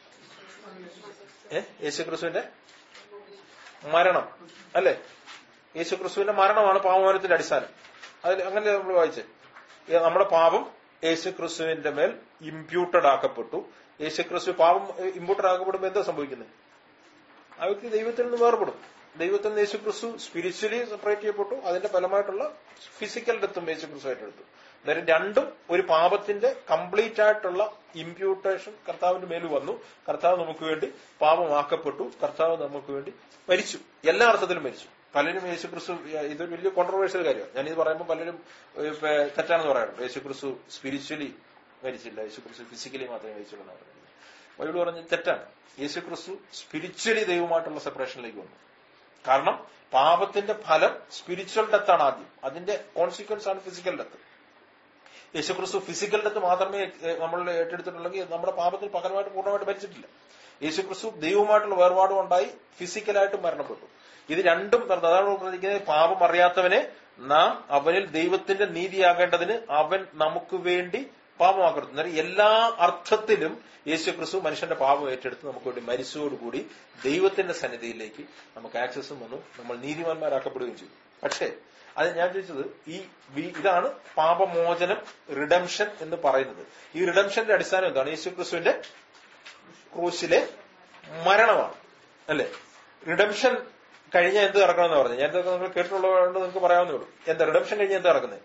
ഏ യേശുക്രിസ്തുവിന്റെ മരണം അല്ലേ യേശുക്രിസ്തുവിന്റെ മരണമാണ് പാപമോചനത്തിന്റെ അടിസ്ഥാനം അതിൽ അങ്ങനെ നമ്മൾ വായിച്ചേ ഏ, നമ്മുടെ പാപം യേശുക്രിസ്തുവിന്റെ മേൽ ഇമ്പ്യൂട്ടഡ് ആക്കപ്പെട്ടു യേശുക്രിസ്തു പാപം ഇമ്പ്യൂട്ടഡ് ആക്കപ്പെടുമ്പോൾ എന്താ സംഭവിക്കുന്നത് ആ വ്യക്തി ദൈവത്തിൽ നിന്ന് വേർപെടും ദൈവത്തിൽ നിന്ന് യേശുക്രിസ്തു സ്പിരിച്വലി സെപ്പറേറ്റ് ചെയ്യപ്പെട്ടു അതിന്റെ ഫലമായിട്ടുള്ള ഫിസിക്കൽ ഡെത്തും യേശുക്രിസ്തു ആയിട്ട് എടുത്തു അന്നേരം രണ്ടും ഒരു പാപത്തിന്റെ കംപ്ലീറ്റ് ആയിട്ടുള്ള ഇമ്പ്യൂട്ടേഷൻ കർത്താവിന്റെ മേൽ വന്നു കർത്താവ് നമുക്ക് വേണ്ടി പാപമാക്കപ്പെട്ടു കർത്താവ് നമുക്ക് വേണ്ടി മരിച്ചു എല്ലാ അർത്ഥത്തിലും മരിച്ചു പലരും യേശുക്രിസ്തു ഇതൊരു വലിയ കോൺട്രവേഴ്ഷ്യൽ കാര്യമാണ് ഞാനിത് പറയുമ്പോൾ പലരും ഏഹ്, ഇപ്പൊ തെറ്റാണെന്ന് പറയാറുണ്ട് യേശുക്രിസ്തു സ്പിരിച്വലി മരിച്ചില്ല യേശുക്രിസ്തു ഫിസിക്കലി മാത്രമേ മരിച്ചുള്ളൂ എന്ന് പറയുന്നത് ബൈബിൾ പറഞ്ഞ് തെറ്റാണ് യേശുക്രിസ്തു സ്പിരിച്വലി ദൈവമായിട്ടുള്ള സെപ്പറേഷനിലേക്ക് വന്നു കാരണം പാപത്തിന്റെ ഫലം സ്പിരിച്വൽ ഡെത്താണ് ആദ്യം അതിന്റെ കോൺസിക്വൻസ് ആണ് ഫിസിക്കൽ ഡെത്ത് യേശുക്രിസ്തു ഫിസിക്കൽ ഡെത്ത് മാത്രമേ ഏഹ്, നമ്മൾ ഏറ്റെടുത്തിട്ടുള്ളെങ്കിൽ നമ്മുടെ പാപത്തിൽ പകരമായിട്ട് പൂർണ്ണമായിട്ട് മരിച്ചിട്ടില്ല യേശുക്രിസ്തു ദൈവമായിട്ടുള്ള വേർപാടും ഉണ്ടായി ഫിസിക്കലായിട്ട് മരണപ്പെട്ടു ഇത് രണ്ടും നടന്നു. അതാണ് പറഞ്ഞിരിക്കുന്നത് പാപം അറിയാത്തവനെ നാം അവനിൽ ദൈവത്തിന്റെ നീതിയാകേണ്ടതിന് അവൻ നമുക്ക് വേണ്ടി പാപമാക്കരുത് എന്നാൽ എല്ലാ അർത്ഥത്തിലും യേശുക്രിസ്തു മനുഷ്യന്റെ പാപം ഏറ്റെടുത്ത് നമുക്ക് വേണ്ടി മരിച്ചതോടുകൂടി ദൈവത്തിന്റെ സന്നിധിയിലേക്ക് നമുക്ക് ആക്സസും വന്നു നമ്മൾ നീതിമാന്മാരാക്കപ്പെടുകയും ചെയ്തു പക്ഷേ അത് ഞാൻ ചോദിച്ചത് ഈ വി- ഇതാണ് പാപമോചനം റിഡംഷൻ എന്ന് പറയുന്നത് ഈ റിഡംഷന്റെ അടിസ്ഥാനം എന്താണ് യേശുക്രിസ്തുവിന്റെ ക്രൂശിലെ മരണമാണ് അല്ലെ റിഡംഷൻ കഴിഞ്ഞാൽ എന്ത് നടക്കണമെന്ന് പറഞ്ഞു ഞാൻ ഇതൊക്കെ നിങ്ങൾ കേട്ടിട്ടുള്ളതുകൊണ്ട് നിങ്ങൾക്ക് പറയാവുന്നേ ഉള്ളൂ എന്താ റിഡംഷൻ കഴിഞ്ഞാൽ എന്താ നടക്കുന്നത്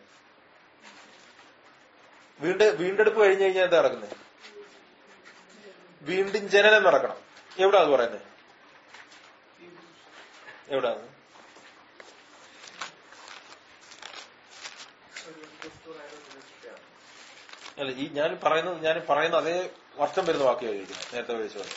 വീണ്ട് വീണ്ടെടുപ്പ് കഴിഞ്ഞു കഴിഞ്ഞാൽ എന്താ നടക്കുന്നത് വീണ്ടും ജനനം നടക്കണം എവിടാ അത് പറയുന്നത് എവിടാ അത്? അല്ല ഈ ഞാൻ പറയുന്നത് ഞാൻ പറയുന്ന അതേ വർഷം വരുന്ന വാക്യം എഴുതിയിരിക്കുന്നത് നേരത്തെ വിളിച്ചു പോലെ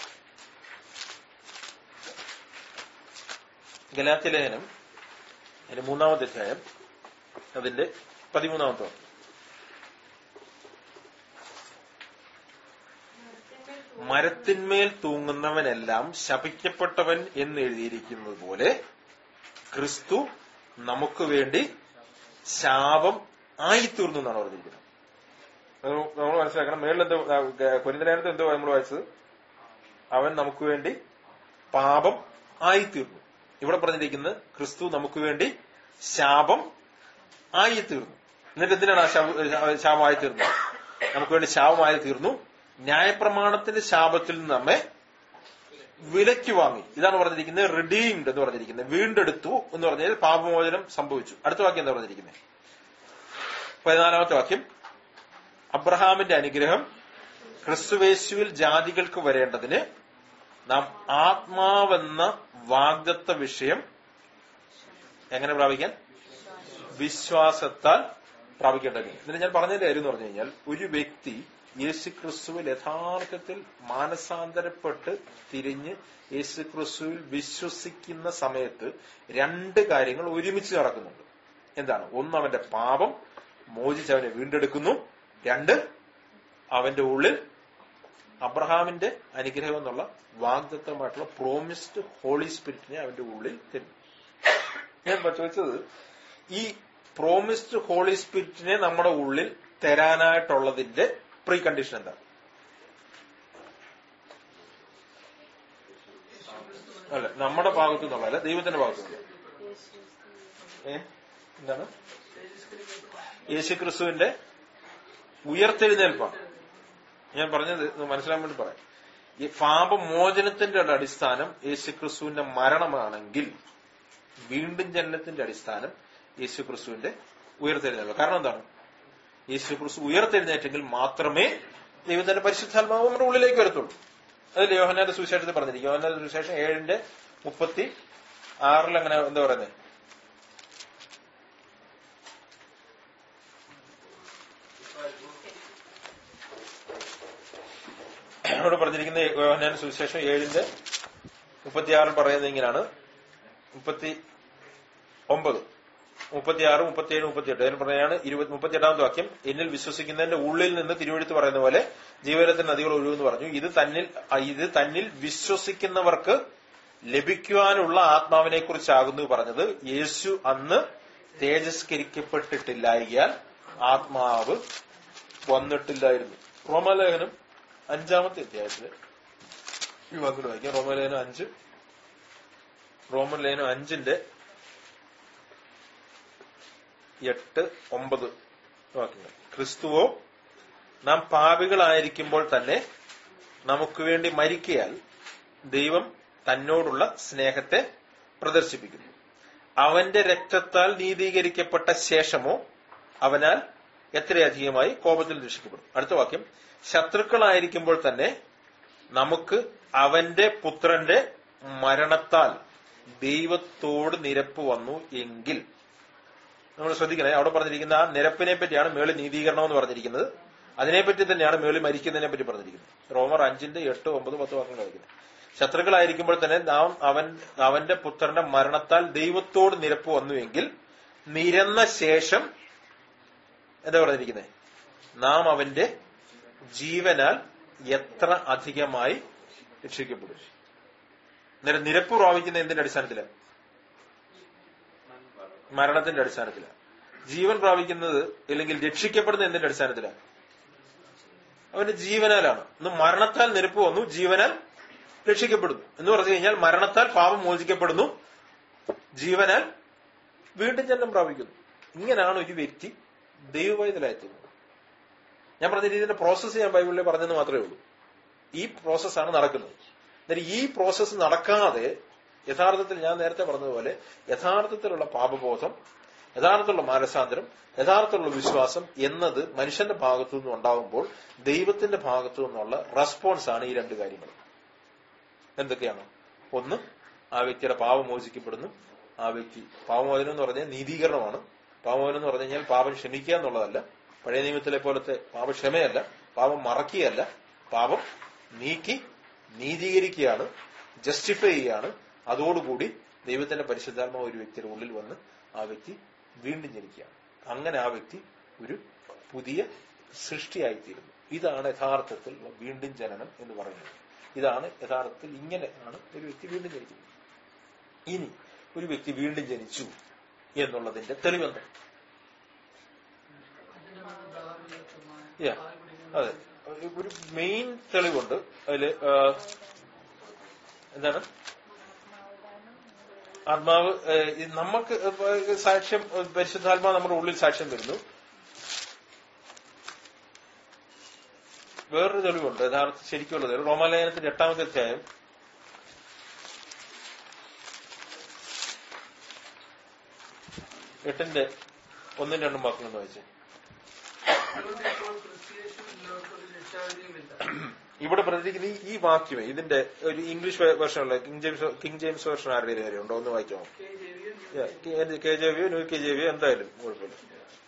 ഗലാത്തി ലേഖനം അതിന്റെ മൂന്നാമത്തെ അധ്യായം അതിന്റെ പതിമൂന്നാമത്തെ വാക്യം മരത്തിന്മേൽ തൂങ്ങുന്നവനെല്ലാം ശപിക്കപ്പെട്ടവൻ എന്ന് എഴുതിയിരിക്കുന്നത് പോലെ ക്രിസ്തു നമുക്ക് വേണ്ടി ശാപം ആയിത്തീർന്നു എന്നാണ് പറഞ്ഞിരിക്കുന്നത് അത് നമ്മൾ മനസ്സിലാക്കണം മേളിൽ എന്തോ കൊരിന്തനാനത്ത് എന്തോ നമ്മൾ വായിച്ചത് അവൻ നമുക്ക് വേണ്ടി പാപം ആയിത്തീർന്നു ഇവിടെ പറഞ്ഞിരിക്കുന്നത് ക്രിസ്തു നമുക്ക് വേണ്ടി ശാപം ആയിത്തീർന്നു എന്നിട്ട് എന്തിനാണ് ആ ശാപ- ശാപമായി തീർന്നത് നമുക്ക് വേണ്ടി ശാപമായി തീർന്നു ന്യായപ്രമാണത്തിന്റെ ശാപത്തിൽ നിന്ന് നമ്മെ വിലയ്ക്ക് വാങ്ങി ഇതാണ് പറഞ്ഞിരിക്കുന്നത് റിഡീംഡ് എന്ന് പറഞ്ഞിരിക്കുന്നത് വീണ്ടെടുത്തു എന്ന് പറഞ്ഞാൽ പാപമോചനം സംഭവിച്ചു അടുത്ത വാക്യം എന്താ പറഞ്ഞിരിക്കുന്നത് പതിനാലാമത്തെ വാക്യം അബ്രഹാമിന്റെ അനുഗ്രഹം ക്രിസ്തുവേശുവിൽ ജാതികൾക്ക് വരേണ്ടതിന് നാം ആത്മാവെന്ന വാഗ്ദത്ത വിഷയം എങ്ങനെ പ്രാപിക്കാൻ വിശ്വാസത്താൽ പ്രാപിക്കേണ്ടത് എന്നിട്ട് ഞാൻ പറഞ്ഞതിന്റെ കാര്യം എന്ന് പറഞ്ഞു കഴിഞ്ഞാൽ ഒരു വ്യക്തി യേശു ക്രിസ്തുവിൽ യഥാർത്ഥത്തിൽ മാനസാന്തരപ്പെട്ട് തിരിഞ്ഞ് യേശു ക്രിസ്തുവിൽ വിശ്വസിക്കുന്ന സമയത്ത് രണ്ട് കാര്യങ്ങൾ ഒരുമിച്ച് നടക്കുന്നുണ്ട് എന്താണ് ഒന്ന് അവന്റെ പാപം മോചിച്ച് അവനെ വീണ്ടെടുക്കുന്നു രണ്ട് അവന്റെ ഉള്ളിൽ അബ്രഹാമിന്റെ അനുഗ്രഹം എന്നുള്ള വാഗ്ദത്തമായിട്ടുള്ള പ്രോമിസ്ഡ് ഹോളി സ്പിരിറ്റിനെ അവന്റെ ഉള്ളിൽ തരുന്നു ഞാൻ ചോദിച്ചത് ഈ പ്രോമിസ്ഡ് ഹോളി സ്പിരിറ്റിനെ നമ്മുടെ ഉള്ളിൽ തരാനായിട്ടുള്ളതിന്റെ പ്രീ കണ്ടീഷൻ എന്താണ് അല്ല നമ്മുടെ ഭാഗത്തു നിന്നുള്ള അല്ല ദൈവത്തിന്റെ ഭാഗത്തു നിന്നുള്ള ഏ എന്താണ് യേശുക്രിസ്തുവിന്റെ ഉയർത്തെഴുന്നേൽപ്പാണ് ഞാൻ പറഞ്ഞത് ഒന്ന് മനസ്സിലാൻ വേണ്ടി പറയാം ഈ പാപമോചനത്തിന്റെ ഒരു അടിസ്ഥാനം യേശുക്രിസ്തുവിന്റെ മരണമാണെങ്കിൽ വീണ്ടും ജനനത്തിന്റെ അടിസ്ഥാനം യേശുക്രിസ്തുവിന്റെ ഉയർത്തെഴുന്നേൽപ്പ് കാരണം എന്താണ് യേശുക്രിസ്തു ഉയർത്തെഴുന്നേറ്റെങ്കിൽ മാത്രമേ ദൈവത്തിന്റെ പരിശുദ്ധാത്മാവ് നമ്മുടെ ഉള്ളിലേക്ക് വരത്തുള്ളൂ അതിൽ യോഹനാന്റെ സുവിശേഷത്തിൽ പറഞ്ഞിരിക്കും യോഹനാന്റെ സുവിശേഷം ഏഴിന്റെ മുപ്പത്തി ആറിൽ അങ്ങനെ എന്താ പറയുന്നത് അവിടെ പറഞ്ഞിരിക്കുന്ന യോഹനാന്റെ സുവിശേഷം ഏഴിന്റെ മുപ്പത്തിയാറിൽ പറയുന്നത് ഇങ്ങനെയാണ് മുപ്പത്തി ഒമ്പത് മുപ്പത്തിയാറ് മുപ്പത്തിയേഴ് മുപ്പത്തിയെട്ട് അതിന് പറയാണ് ഇരുപത്തി മുപ്പത്തിയെട്ടാമത്തെ വാക്യം എന്നിൽ വിശ്വസിക്കുന്നതിന്റെ ഉള്ളിൽ നിന്ന് തിരുവഴുത്ത് പറയുന്ന പോലെ ജീവനത്തിന് നദികൾ ഒഴുകുമെന്ന് പറഞ്ഞു ഇത് തന്നിൽ ഇത് തന്നിൽ വിശ്വസിക്കുന്നവർക്ക് ലഭിക്കുവാനുള്ള ആത്മാവിനെ കുറിച്ചാകുന്നു പറഞ്ഞത് യേശു അന്ന് തേജസ്കരിക്കപ്പെട്ടിട്ടില്ലായികയാൽ ആത്മാവ് വന്നിട്ടില്ലായിരുന്നു റോമാലേഖനം അഞ്ചാമത്തെ അധ്യായത്തില് ഈ വാക്കുകൾ വായിക്കാം റോമാലേഖനം അഞ്ച് റോമൻ ലേഖനം അഞ്ചിന്റെ എട്ട് ഒമ്പത് വാക്യങ്ങൾ ക്രിസ്തുവോ നാം പാപികളായിരിക്കുമ്പോൾ തന്നെ നമുക്ക് വേണ്ടി മരിക്കയാൽ ദൈവം തന്നോടുള്ള സ്നേഹത്തെ പ്രദർശിപ്പിക്കുന്നു അവന്റെ രക്തത്താൽ നീതീകരിക്കപ്പെട്ട ശേഷമോ അവനാൽ എത്രയധികമായി കോപത്തിൽ രക്ഷിക്കപ്പെടും അടുത്ത വാക്യം ശത്രുക്കളായിരിക്കുമ്പോൾ തന്നെ നമുക്ക് അവന്റെ പുത്രന്റെ മരണത്താൽ ദൈവത്തോട് നിരപ്പ് വന്നു എങ്കിൽ നമ്മൾ ശ്രദ്ധിക്കണേ അവിടെ പറഞ്ഞിരിക്കുന്ന ആ നിരപ്പിനെ പറ്റിയാണ് മേളി നീതീകരണം എന്ന് പറഞ്ഞിരിക്കുന്നത് അതിനെപ്പറ്റി തന്നെയാണ് മേളി മരിക്കുന്നതിനെ പറ്റി പറഞ്ഞിരിക്കുന്നത് റോമർ അഞ്ചിന്റെ എട്ട് ഒമ്പത് പത്ത് വാക്യങ്ങൾ വായിക്കുന്നത് ശത്രുക്കളായിരിക്കുമ്പോൾ തന്നെ നാം അവൻ അവന്റെ പുത്രന്റെ മരണത്താൽ ദൈവത്തോട് നിരപ്പ് വന്നുവെങ്കിൽ നിരന്ന ശേഷം എന്താ പറഞ്ഞിരിക്കുന്നത് നാം അവന്റെ ജീവനാൽ എത്ര അധികമായി രക്ഷിക്കപ്പെടും നിര- നിരപ്പ് പ്രാപിക്കുന്ന എന്തിന്റെ അടിസ്ഥാനത്തിലാണ് മരണത്തിന്റെ അടിസ്ഥാനത്തിലാണ് ജീവൻ പ്രാപിക്കുന്നത് അല്ലെങ്കിൽ രക്ഷിക്കപ്പെടുന്ന എന്തിന്റെ അടിസ്ഥാനത്തിലാണ് അവന്റെ ജീവനാലാണ് ഇന്ന് മരണത്താൽ നിരപ്പ് വന്നു ജീവനാൽ രക്ഷിക്കപ്പെടുന്നു എന്ന് പറഞ്ഞു കഴിഞ്ഞാൽ മരണത്താൽ പാപം മോചിക്കപ്പെടുന്നു ജീവനാൽ വീണ്ടും ജന്മം പ്രാപിക്കുന്നു ഇങ്ങനെയാണ് ഒരു വ്യക്തി ദൈവവൈതലായെത്തുന്നത് ഞാൻ പറഞ്ഞ ഇതിന്റെ പ്രോസസ്സ് ഞാൻ ബൈബിളിൽ പറഞ്ഞെന്ന് മാത്രമേ ഉള്ളൂ ഈ പ്രോസസ്സാണ് നടക്കുന്നത് എന്നിട്ട് ഈ പ്രോസസ്സ് നടക്കാതെ യഥാർത്ഥത്തിൽ ഞാൻ നേരത്തെ പറഞ്ഞതുപോലെ യഥാർത്ഥത്തിലുള്ള പാപബോധം യഥാർത്ഥത്തിലുള്ള മാനസാന്തരം യഥാർത്ഥത്തിലുള്ള വിശ്വാസം എന്നത് മനുഷ്യന്റെ ഭാഗത്തു നിന്നും ഉണ്ടാകുമ്പോൾ ദൈവത്തിന്റെ ഭാഗത്തു നിന്നുള്ള റെസ്പോൺസ് ആണ് ഈ രണ്ട് കാര്യങ്ങൾ എന്തൊക്കെയാണ് ഒന്ന് ആ വ്യക്തിയുടെ പാപം മോചിക്കപ്പെടുന്നു ആ വ്യക്തി പാപമോചനം എന്ന് പറഞ്ഞാൽ നീതീകരണമാണ് പാപമോചനം എന്ന് പറഞ്ഞു കഴിഞ്ഞാൽ പാപം ക്ഷമിക്കുക എന്നുള്ളതല്ല പഴയ നിയമത്തിലെ പോലത്തെ പാപക്ഷമയല്ല പാപം മറക്കുകയല്ല പാപം നീക്കി നീതീകരിക്കുകയാണ് ജസ്റ്റിഫൈ ചെയ്യുകയാണ് അതോടുകൂടി ദൈവത്തിന്റെ പരിശുദ്ധാത്മാവ് ഒരു വ്യക്തിയുടെ ഉള്ളിൽ വന്ന് ആ വ്യക്തി വീണ്ടും ജനിക്കുകയാണ് അങ്ങനെ ആ വ്യക്തി ഒരു പുതിയ സൃഷ്ടിയായിത്തീരുന്നു ഇതാണ് യഥാർത്ഥത്തിൽ വീണ്ടും ജനനം എന്ന് പറയുന്നത് ഇതാണ് യഥാർത്ഥത്തിൽ ഇങ്ങനെയാണ് ഒരു വ്യക്തി വീണ്ടും ജനിക്കുന്നത് ഇനി ഒരു വ്യക്തി വീണ്ടും ജനിച്ചു എന്നുള്ളതിന്റെ തെളിവെന്താ Yeah. അതെ ഒരു- ഒരു മെയിൻ തെളിവുണ്ട് അതില് ആ, എന്താണ് ആത്മാവ് ഏ, ഇത് നമുക്ക് ഏ, സാക്ഷ്യം ഏ, പരിശുദ്ധാത്മാവ് നമ്മുടെ ഉള്ളിൽ സാക്ഷ്യം തരുന്നു വേറൊരു തെളിവുണ്ട് യഥാർത്ഥ ശരിക്കുള്ള തെളിവ് റോമാലയനത്തിന്റെ എട്ടാമത്തെ അധ്യായം എട്ടിന്റെ ഒന്നും രണ്ടും വാക്കുകൾ വായിച്ചേ ഇപ്പോൾ ക്രിസ്തീയേശു ലോകത്തിൽ രക്ഷാവിധിയുമില്ല ഇവിടെ പ്രതികരിക്കുന്ന ഈ- ഈ വാക്യമേ ഇതിന്റെ ഒരു ഇംഗ്ലീഷ് വേർഷനുള്ള King James King James version ആരുടെ കാര്യം ഉണ്ടോ ഒന്ന് വായിക്കാമോ K J V K J വിയോ ന്യൂ കെ ജെ വിയോ എന്തായാലും കുഴപ്പമില്ല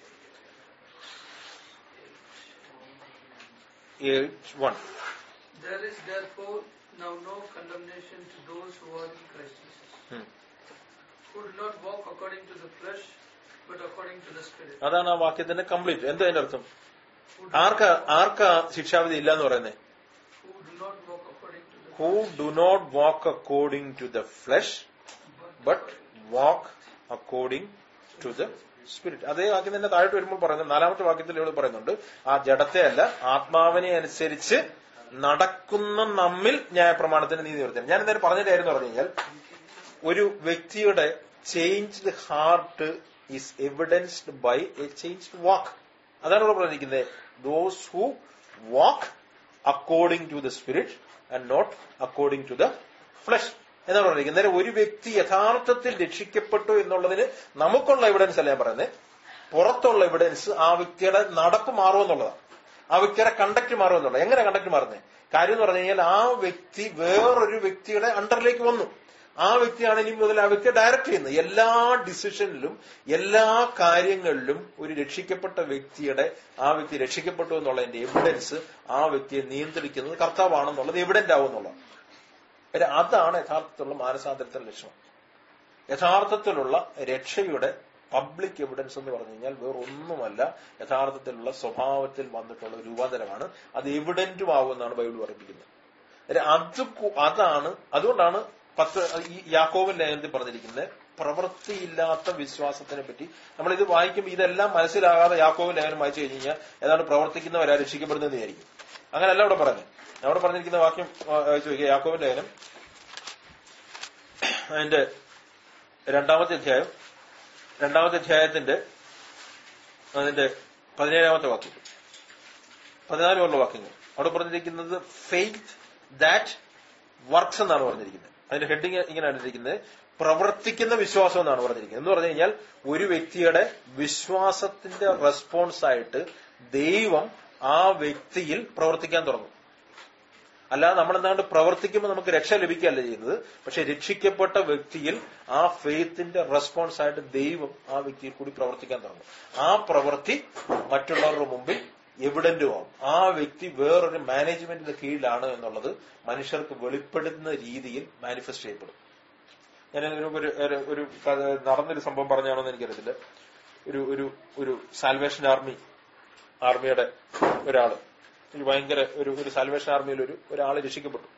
eight one There is therefore now no condemnation to those who are in Christ Jesus, who do not walk according to the flesh, but according to the Spirit. അതാണ് ആ വാക്യത്തിന്റെ complete എന്താ അതിന്റെ അർത്ഥം Who do, ആർക്കാ ആർക്കാ ശിക്ഷാവിധി ഇല്ല എന്ന് പറയുന്നത് who do not walk according to the who do not walk according to the flesh but walk according to the spirit അതേ വാക്യം തന്നെ താഴോട്ട് വരുമ്പോൾ പറയുന്നത് നാലാമത്തെ വാക്യത്തിൽ ഇവിടെ പറയുന്നുണ്ട് ആ ജഡത്തെ അല്ല ആത്മാവിനെ അനുസരിച്ച് നടക്കുന്ന നമ്മിൽ ന്യായപ്രമാണത്തിന് നീതി നിർത്തണം ഞാൻ എന്തായാലും പറഞ്ഞ കാര്യം എന്ന് പറഞ്ഞു കഴിഞ്ഞാൽ ഒരു വ്യക്തിയുടെ changed heart is evidenced by a changed walk അതാണ് ഇവിടെ പറഞ്ഞിരിക്കുന്നത് those who walk according to the spirit and not according to the flesh എന്നാണ് പറഞ്ഞിരിക്കുന്നത് അന്നേരം ഒരു വ്യക്തി യഥാർത്ഥത്തിൽ രക്ഷിക്കപ്പെട്ടു എന്നുള്ളതിന് നമുക്കുള്ള എവിഡൻസ് അല്ല ഞാൻ പറയുന്നത് പുറത്തുള്ള എവിഡൻസ് ആ വ്യക്തിയുടെ നടപ്പ് മാറുമെന്നുള്ളതാണ് ആ വ്യക്തിയുടെ കണ്ടക്ട് മാറുമെന്നുള്ളത് എങ്ങനെ കണ്ടക്ട് മാറുന്നത് കാര്യം എന്ന് പറഞ്ഞു കഴിഞ്ഞാൽ ആ വ്യക്തി വേറൊരു വ്യക്തിയുടെ അണ്ടറിലേക്ക് വന്നു ആ വ്യക്തിയാണ് ഇനി മുതൽ ആ വ്യക്തിയെ ഡയറക്ട് ചെയ്യുന്നത് എല്ലാ ഡിസിഷനിലും എല്ലാ കാര്യങ്ങളിലും ഒരു രക്ഷിക്കപ്പെട്ട വ്യക്തിയുടെ ആ വ്യക്തി രക്ഷിക്കപ്പെട്ടു എന്നുള്ളതിന്റെ എവിഡൻസ് ആ വ്യക്തിയെ നിയന്ത്രിക്കുന്നത് കർത്താവാണെന്നുള്ളത് എവിഡന്റ് ആവുമെന്നുള്ളത് ഒരു അതാണ് യഥാർത്ഥത്തിലുള്ള മാനസാന്തരത്തിന്റെ ലക്ഷണം യഥാർത്ഥത്തിലുള്ള രക്ഷയുടെ പബ്ലിക് എവിഡൻസ് എന്ന് പറഞ്ഞു കഴിഞ്ഞാൽ വേറൊന്നുമല്ല യഥാർത്ഥത്തിലുള്ള സ്വഭാവത്തിൽ വന്നിട്ടുള്ള ഒരു രൂപാന്തരമാണ് അത് എവിഡന്റും ആവുമെന്നാണ് ബൈബിൾ പഠിപ്പിക്കുന്നത് ഒരു അത് കു- അതാണ് അതുകൊണ്ടാണ് പത്ത് ഈ യാക്കോബൻ ലേഖനത്തിൽ പറഞ്ഞിരിക്കുന്നത് പ്രവൃത്തിയില്ലാത്ത വിശ്വാസത്തിനെ പറ്റി നമ്മൾ ഇത് വായിക്കുമ്പോൾ ഇതെല്ലാം മനസ്സിലാകാതെ യാക്കോബൻ ലേഖനം വായിച്ചു കഴിഞ്ഞ് കഴിഞ്ഞാൽ ഏതാണ്ട് പ്രവർത്തിക്കുന്നവരാ രക്ഷിക്കപ്പെടുന്നതെന്ന് വിചാരിക്കും അങ്ങനെയല്ല അവിടെ പറഞ്ഞത് അവിടെ പറഞ്ഞിരിക്കുന്ന വാക്യം ആ, വായിച്ചു നോക്കിയ യാക്കോബൻ ലേഖനം അതിന്റെ രണ്ടാമത്തെ അധ്യായം രണ്ടാമത്തെ അധ്യായത്തിന്റെ അതിന്റെ പതിനേഴാമത്തെ വാക്യം പതിനാല് പോലുള്ള വാക്യങ്ങൾ അവിടെ പറഞ്ഞിരിക്കുന്നത് ഫെയ്ത്ത് ദാറ്റ് വർക്ക്സ് എന്നാണ് പറഞ്ഞിരിക്കുന്നത് അതിന്റെ ഹെഡിങ് ഇങ്ങനെയാണ് ഇരിക്കുന്നത് പ്രവർത്തിക്കുന്ന വിശ്വാസം എന്നാണ് പറഞ്ഞിരിക്കുന്നത് എന്ന് പറഞ്ഞു കഴിഞ്ഞാൽ ഒരു വ്യക്തിയുടെ വിശ്വാസത്തിന്റെ റെസ്പോൺസ് ആയിട്ട് ദൈവം ആ വ്യക്തിയിൽ പ്രവർത്തിക്കാൻ തുടങ്ങും അല്ലാതെ നമ്മൾ എന്താണ്ട് പ്രവർത്തിക്കുമ്പോൾ നമുക്ക് രക്ഷ ലഭിക്കുകയല്ല ചെയ്യുന്നത് പക്ഷെ രക്ഷിക്കപ്പെട്ട വ്യക്തിയിൽ ആ ഫെയ്ത്തിന്റെ റെസ്പോൺസ് ആയിട്ട് ദൈവം ആ വ്യക്തിയിൽ കൂടി പ്രവർത്തിക്കാൻ തുടങ്ങും ആ പ്രവൃത്തി മറ്റുള്ളവരുടെ മുമ്പിൽ എവിഡന്റും ആവും ആ വ്യക്തി വേറൊരു മാനേജ്മെന്റിന്റെ കീഴിലാണ് എന്നുള്ളത് മനുഷ്യർക്ക് വെളിപ്പെടുന്ന രീതിയിൽ മാനിഫെസ്റ്റ് ചെയ്യപ്പെടും ഞാൻ ഇതിനു മുമ്പ് ഒരു ഒരു- ഒരു കഥ- നടന്നൊരു സംഭവം പറഞ്ഞാണോ എന്ന് എനിക്കറിയത്തില്ല ഒരു ഒരു ഒരു സാൽവേഷൻ ആർമി ആർമിയുടെ ഒരാള് ഒരു ഭയങ്കര ഒരു ഒരു സാൽവേഷൻ ആർമിയിൽ ഒരു ഒരാള് രക്ഷിക്കപ്പെട്ടു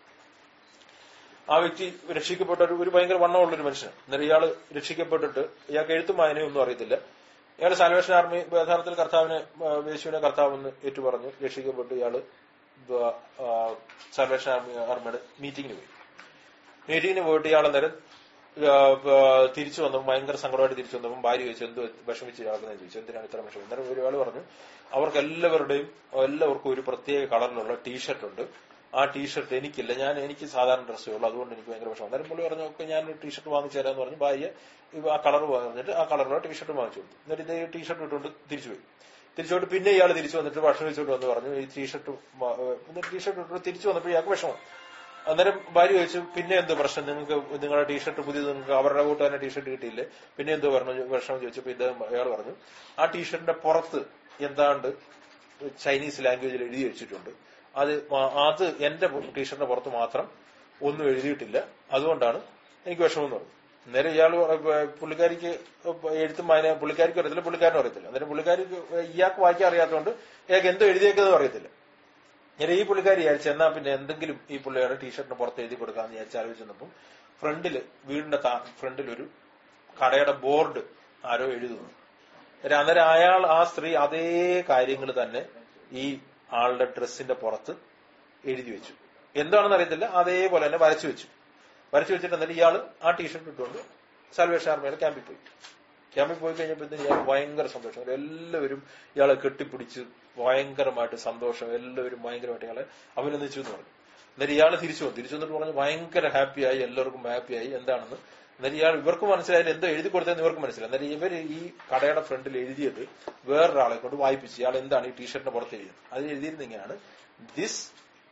ആ വ്യക്തി രക്ഷിക്കപ്പെട്ട ഒരു ഒരു ഭയങ്കര വണ്ണമുള്ള ഒരു മനുഷ്യൻ അന്നേരം ഇയാള് രക്ഷിക്കപ്പെട്ടിട്ട് ഇയാൾക്ക് എഴുത്തും വായനയും ഒന്നും അറിയത്തില്ല ഇയാള് സാൽവേഷൻ ആർമി യഥാർത്ഥത്തിൽ കർത്താവിനെ ആ, യേശുവിനെ കർത്താവെന്ന് ഏറ്റു പറഞ്ഞു രക്ഷിക്കപ്പെട്ടു ഇയാള് ബ- ആ, സാൽവേഷൻ ആർമി ആർമിയുടെ മീറ്റിംഗിന് പോയി മീറ്റിംഗിന് പോയിട്ട് ഇയാൾ അന്നേരം ആ, ആ, തിരിച്ചു വന്നപ്പോൾ ഭയങ്കര സങ്കടമായിട്ട് തിരിച്ചു വന്നപ്പോൾ ഭാര്യ ചോദിച്ചു എന്ത് വിഷമിച്ച് ഇയാൾക്കെന്ന് ചോദിച്ചു എന്തിനാണ് ഇത്ര വിഷമം അന്നേരം ഒരാൾ പറഞ്ഞു അവർക്ക് എല്ലാവരുടെയും എല്ലാവർക്കും ഒരു പ്രത്യേക കളറിലുള്ള ടീഷർട്ട് ഉണ്ട് ആ ടീഷർട്ട് എനിക്കില്ല ഞാൻ എനിക്ക് സാധാരണ ഡ്രസ്സേ ഉള്ളൂ അതുകൊണ്ട് എനിക്ക് ഭയങ്കര വിഷമം അന്നേരം പുള്ളി പറഞ്ഞു ഒക്കെ ഞാൻ ടീഷർട്ട് വാങ്ങിച്ചു തരാമെന്ന് പറഞ്ഞു ഭാര്യ ഇവ ആ കളർ പറഞ്ഞിട്ട് ആ കളറുള്ള ടീഷർട്ട് വാങ്ങിച്ചു കൊടുത്തു എന്നിട്ട് ഇതേ ടീഷർട്ട് ഇട്ടുകൊണ്ട് തിരിച്ചു പോയി തിരിച്ചോട്ട് പിന്നെ ഇയാൾ തിരിച്ചു വന്നിട്ട് ഭക്ഷണം വെച്ചോട്ട് വന്ന് പറഞ്ഞു ഈ ടീഷർട്ട് ടീഷർട്ട് ഇട്ടിട്ട് തിരിച്ചു വന്നപ്പോൾ ഇയാൾക്ക് വിഷമം അന്നേരം ഭാര്യ ചോദിച്ചു പിന്നെ എന്ത് പ്രശ്നം നിങ്ങൾക്ക് നിങ്ങളുടെ ടീഷർട്ട് പുതിയത് നിങ്ങൾക്ക് അവരുടെ കൂട്ടുകാരനെ ടീഷർട്ട് കിട്ടിയില്ലേ പിന്നെ എന്തോ പറഞ്ഞു വിഷമം ചോദിച്ചപ്പോൾ ഇദ്ദേഹം അയാൾ പറഞ്ഞു ആ ടീഷർട്ടിന്റെ പുറത്ത് എന്താണ്ട് ചൈനീസ് ലാംഗ്വേജിൽ എഴുതി വെച്ചിട്ടുണ്ട് അത് മാ- അത് എന്റെ ടീഷർട്ടിന്റെ പുറത്ത് മാത്രം ഒന്നും എഴുതിയിട്ടില്ല അതുകൊണ്ടാണ് എനിക്ക് വിഷമം എന്ന് പറഞ്ഞു അന്നേരം ഇയാൾ പുള്ളിക്കാരിക്ക് എഴുത്തും വായന പുള്ളിക്കാരിക്ക് അറിയത്തില്ല പുള്ളിക്കാരനും അറിയത്തില്ല അന്നേരം പുള്ളിക്കാരിക്ക് ഇയാൾക്ക് വായിക്കാൻ അറിയാത്തതുകൊണ്ട് ഇയാൾക്ക് എന്തോ എഴുതിയേക്കുന്നത് അറിയത്തില്ല ഞാൻ ഈ പുള്ളിക്കാരി വിചാരിച്ചു എന്നാ പിന്നെ എന്തെങ്കിലും ഈ പുള്ളിയുടെ ടീഷർട്ടിന് പുറത്ത് എഴുതി കൊടുക്കാന്ന് വിചാരിച്ച് ആലോചിച്ചപ്പം ഫ്രണ്ടില് വീടിന്റെ ഫ്രണ്ടിൽ ഒരു കടയുടെ ബോർഡ് ആരോ എഴുതുന്നു ഒരു അന്നേരം അയാൾ ആ സ്ത്രീ അതേ കാര്യങ്ങൾ തന്നെ ഈ ആളുടെ ഡ്രസ്സിന്റെ പുറത്ത് എഴുതി വെച്ചു എന്താണെന്ന് അറിയത്തില്ല അതേപോലെ തന്നെ വരച്ചു വെച്ചു വരച്ചു വെച്ചിട്ട് എന്നിട്ട് ഇയാള് ആ ടീഷർട്ട് ഇട്ടുകൊണ്ട് സാൽവേഷൻ ആർമയുടെ ക്യാമ്പിൽ പോയി ക്യാമ്പിൽ പോയി കഴിഞ്ഞപ്പോഴത്തേന് ഇയാൾ ഭയങ്കര സന്തോഷം എല്ലാവരും ഇയാളെ കെട്ടിപ്പിടിച്ച് ഭയങ്കരമായിട്ട് സന്തോഷം എല്ലാവരും ഭയങ്കരമായിട്ട് ഇയാളെ അഭിനന്ദിച്ചു എന്ന് പറഞ്ഞു എന്നിട്ട് ഇയാൾ തിരിച്ചു വന്നു തിരിച്ചു വന്നിട്ട് പറഞ്ഞു ഭയങ്കര ഹാപ്പിയായി എല്ലാവർക്കും ഹാപ്പിയായി എന്താണെന്ന് എന്നിട്ട് ഇയാൾ ഇവർക്ക് മനസ്സിലായാലും എന്തോ എഴുതി കൊടുത്തതെന്ന് ഇവർക്ക് മനസ്സിലായി എന്നിട്ട് ഇവർ ഈ കടയുടെ ഫ്രണ്ടിൽ എഴുതിയത് വേറൊരാളെ കൊണ്ട് വായിപ്പിച്ചു ഇയാൾ എന്താണ് ഈ ടീഷർട്ടിന്റെ പുറത്ത് എഴുതിയത് അത് എഴുതിയിരുന്ന ഇങ്ങനെയാണ് this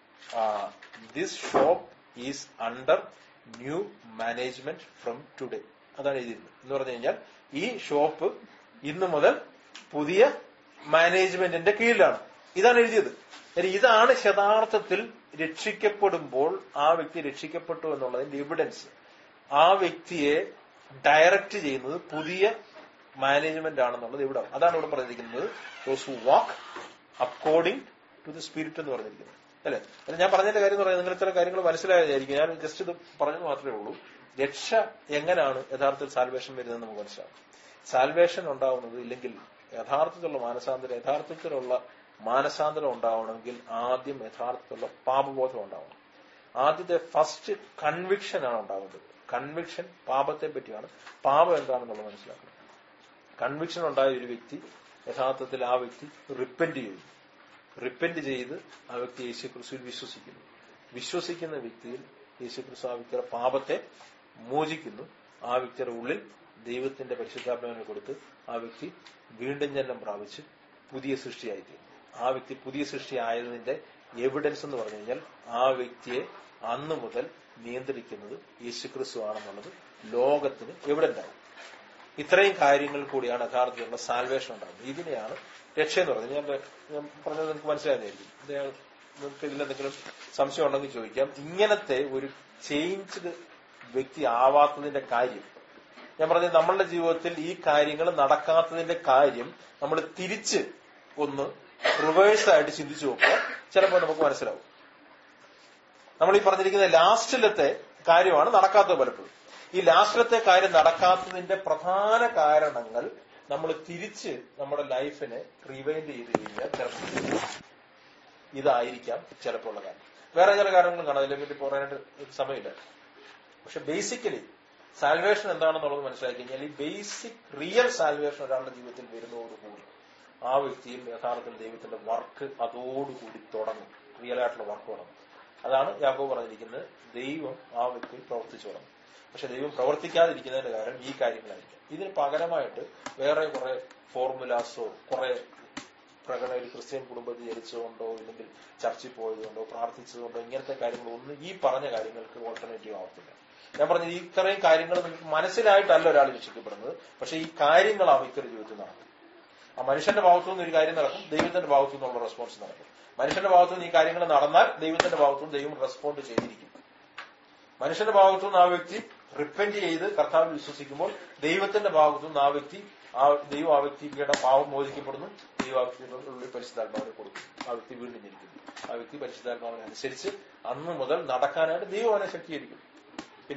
this shop is under new management from today അതാണ് എഴുതിയിരുന്നത് എന്ന് പറഞ്ഞു കഴിഞ്ഞാൽ ഈ ഷോപ്പ് ഇന്ന് മുതൽ പുതിയ മാനേജ്മെന്റിന്റെ കീഴിലാണ് ഇതാണ് എഴുതിയത് അതായത് ഇതാണ് യഥാർത്ഥത്തിൽ രക്ഷിക്കപ്പെടുമ്പോൾ ആ വ്യക്തി രക്ഷിക്കപ്പെട്ടു എന്നുള്ളതിന്റെ എവിഡൻസ് ആ വ്യക്തിയെ ഡയറക്റ്റ് ചെയ്യുന്നത് പുതിയ മാനേജ്മെന്റ് ആണെന്നുള്ളത് ഇവിടെ അതാണ് ഇവിടെ പറഞ്ഞിരിക്കുന്നത് those who walk according to the spirit എന്ന് പറഞ്ഞിരിക്കുന്നത് അല്ലെ അല്ല ഞാൻ പറഞ്ഞതിന്റെ കാര്യം എന്ന് പറയുന്നത് നിങ്ങൾ ഇത്തരം കാര്യങ്ങൾ മനസ്സിലായതായിരിക്കും ഞാൻ ജസ്റ്റ് ഇത് പറഞ്ഞത് മാത്രമേ ഉള്ളൂ രക്ഷ എങ്ങനെയാണ് യഥാർത്ഥത്തിൽ സാൽവേഷൻ വരുന്നത് നമുക്ക് മനസ്സിലാവും സാൽവേഷൻ ഉണ്ടാവുന്നത് ഇല്ലെങ്കിൽ യഥാർത്ഥത്തിലുള്ള മാനസാന്തരം യഥാർത്ഥത്തിലുള്ള മാനസാന്തരം ഉണ്ടാവണമെങ്കിൽ ആദ്യം യഥാർത്ഥത്തിലുള്ള പാപബോധം ഉണ്ടാവണം ആദ്യത്തെ ഫസ്റ്റ് കൺവിക്ഷൻ ആണ് ഉണ്ടാവേണ്ടത് കൺവിക്ഷൻ പാപത്തെ പറ്റിയാണ് പാപം എന്താണെന്നുള്ളത് മനസ്സിലാക്കണം കൺവിക്ഷൻ ഉണ്ടായ ഒരു വ്യക്തി യഥാർത്ഥത്തിൽ ആ വ്യക്തി റിപ്പന്റ് ചെയ്യുന്നു റിപ്പന്റ് ചെയ്ത് ആ വ്യക്തി യേശു ക്രിസ്തുവിൽ വിശ്വസിക്കുന്നു വിശ്വസിക്കുന്ന വ്യക്തിയിൽ യേശു ക്രിസ്തു ആ വ്യക്തിയുടെ പാപത്തെ മോചിക്കുന്നു ആ വ്യക്തിയുടെ ഉള്ളിൽ ദൈവത്തിന്റെ പരിശുദ്ധാത്മാവിനെ കൊടുത്ത് ആ വ്യക്തി വീണ്ടും ജന്മം പ്രാപിച്ച് പുതിയ സൃഷ്ടിയായിത്തീരുന്നു ആ വ്യക്തി പുതിയ സൃഷ്ടി ആയതിന്റെ എവിഡൻസ് എന്ന് പറഞ്ഞു കഴിഞ്ഞാൽ ആ വ്യക്തിയെ അന്ന് മുതൽ നിയന്ത്രിക്കുന്നത് യേശുക്രിസ്തു ആണെന്നുള്ളത് ലോകത്തിന് എവിഡന്റ് ആവും ഇത്രയും കാര്യങ്ങൾ കൂടിയാണ് യഥാർത്ഥത്തിലുള്ള സാൽവേഷൻ ഉണ്ടാകുന്നത് ഇതിനെയാണ് രക്ഷ എന്ന് പറയുന്നത് ഞാൻ ഞാൻ പറഞ്ഞത് നിങ്ങൾക്ക് മനസ്സിലാകുന്നതായിരിക്കും ഇത് ഞാൻ- നിങ്ങൾക്ക് ഇതിലെന്തെങ്കിലും സംശയം ഉണ്ടെങ്കിൽ ചോദിക്കാം ഇങ്ങനത്തെ ഒരു ചേഞ്ച്ഡ് വ്യക്തി ആവാത്തതിന്റെ കാര്യം ഞാൻ പറഞ്ഞത് നമ്മളുടെ ജീവിതത്തിൽ ഈ കാര്യങ്ങൾ നടക്കാത്തതിന്റെ കാര്യം നമ്മൾ തിരിച്ച് ഒന്ന് റിവേഴ്സ് ആയിട്ട് ചിന്തിച്ചു നോക്കുക ചിലപ്പോൾ നമുക്ക് മനസ്സിലാവും നമ്മൾ ഈ പറഞ്ഞിരിക്കുന്ന ലാസ്റ്റിലത്തെ കാര്യമാണ് നടക്കാത്തത് പലപ്പോഴും ഈ ലാസ്റ്റിലത്തെ കാര്യം നടക്കാത്തതിന്റെ പ്രധാന കാരണങ്ങൾ നമ്മൾ തിരിച്ച് നമ്മുടെ ലൈഫിനെ റിവൈൻഡ് ചെയ്ത് കഴിഞ്ഞാൽ ചിലപ്പോൾ ഇതായിരിക്കാം ചിലപ്പോൾ ഉള്ള കാര്യം വേറെ ചില കാരണങ്ങളും കാണാം അതിനെ പറ്റി പറയാനായിട്ട് സമയമില്ല പക്ഷെ ബേസിക്കലി സാൽവേഷൻ എന്താണെന്നുള്ളത് മനസ്സിലാക്കി കഴിഞ്ഞാൽ ഈ ബേസിക് റിയൽ സാൽവേഷൻ ഒരാളുടെ ജീവിതത്തിൽ വരുന്നതോടുകൂടി ആ വ്യക്തിയിൽ യഥാർത്ഥത്തിൽ ദൈവത്തിന്റെ വർക്ക് അതോടുകൂടി തുടങ്ങും റിയൽ ആയിട്ടുള്ള വർക്ക് തുടങ്ങും അതാണ് യാക്കോബ് പറഞ്ഞിരിക്കുന്നത് ദൈവം ആ വ്യക്തിയിൽ പ്രവർത്തിച്ചു തുടങ്ങും പക്ഷെ ദൈവം പ്രവർത്തിക്കാതിരിക്കുന്നതിന്റെ കാരണം ഈ കാര്യങ്ങളായിരിക്കും ഇതിന് പകരമായിട്ട് വേറെ കുറെ ഫോർമുലാസോ കുറെ പ്രകടന ഒരു ക്രിസ്ത്യൻ കുടുംബത്തിൽ ജനിച്ചതുകൊണ്ടോ ഇല്ലെങ്കിൽ ചർച്ചിൽ പോയതുകൊണ്ടോ പ്രാർത്ഥിച്ചതുകൊണ്ടോ ഇങ്ങനത്തെ കാര്യങ്ങളൊന്നും ഈ പറഞ്ഞ കാര്യങ്ങൾക്ക് ഓൾട്ടർനേറ്റീവ് ആവത്തില്ല ഞാൻ പറഞ്ഞത് ഈ ഇത്രയും കാര്യങ്ങൾ നിങ്ങൾക്ക് മനസ്സിലായിട്ടല്ല ഒരാൾ രക്ഷിക്കപ്പെടുന്നത് പക്ഷെ ഈ കാര്യങ്ങൾ ആ വ്യക്തിയുടെ ജീവിതത്തിൽ നടക്കും ആ മനുഷ്യന്റെ ഭാഗത്തു നിന്ന് ഒരു കാര്യം നടക്കും ദൈവത്തിന്റെ ഭാഗത്തു നിന്നുള്ള റെസ്പോൺസ് നടക്കും മനുഷ്യന്റെ ഭാഗത്തു നിന്ന് ഈ കാര്യങ്ങൾ നടന്നാൽ ദൈവത്തിന്റെ ഭാഗത്തു നിന്ന് ദൈവം റെസ്പോണ്ട് ചെയ്തിരിക്കും മനുഷ്യന്റെ ഭാഗത്തു നിന്ന് ആ വ്യക്തി റിപ്പന്റ് ചെയ്ത് കർത്താവിൽ വിശ്വസിക്കുമ്പോൾ ദൈവത്തിന്റെ ഭാഗത്തു നിന്ന് ആ വ്യക്തി ആ ദൈവം ആ വ്യക്തിയുടെ പാവം മോചിക്കപ്പെടുന്നു ദൈവം ആ വ്യക്തിയുടെ ഉള്ളിൽ പരിശുദ്ധാത്മാവിനെ കൊടുക്കും ആ വ്യക്തി വീണ്ടും ജനിക്കുന്നു ആ വ്യക്തി പരിശുദ്ധാത്മാവിനെ അനുസരിച്ച് അന്ന് മുതൽ നടക്കാനായിട്ട് ദൈവം അവനെ ശക്തീകരിക്കും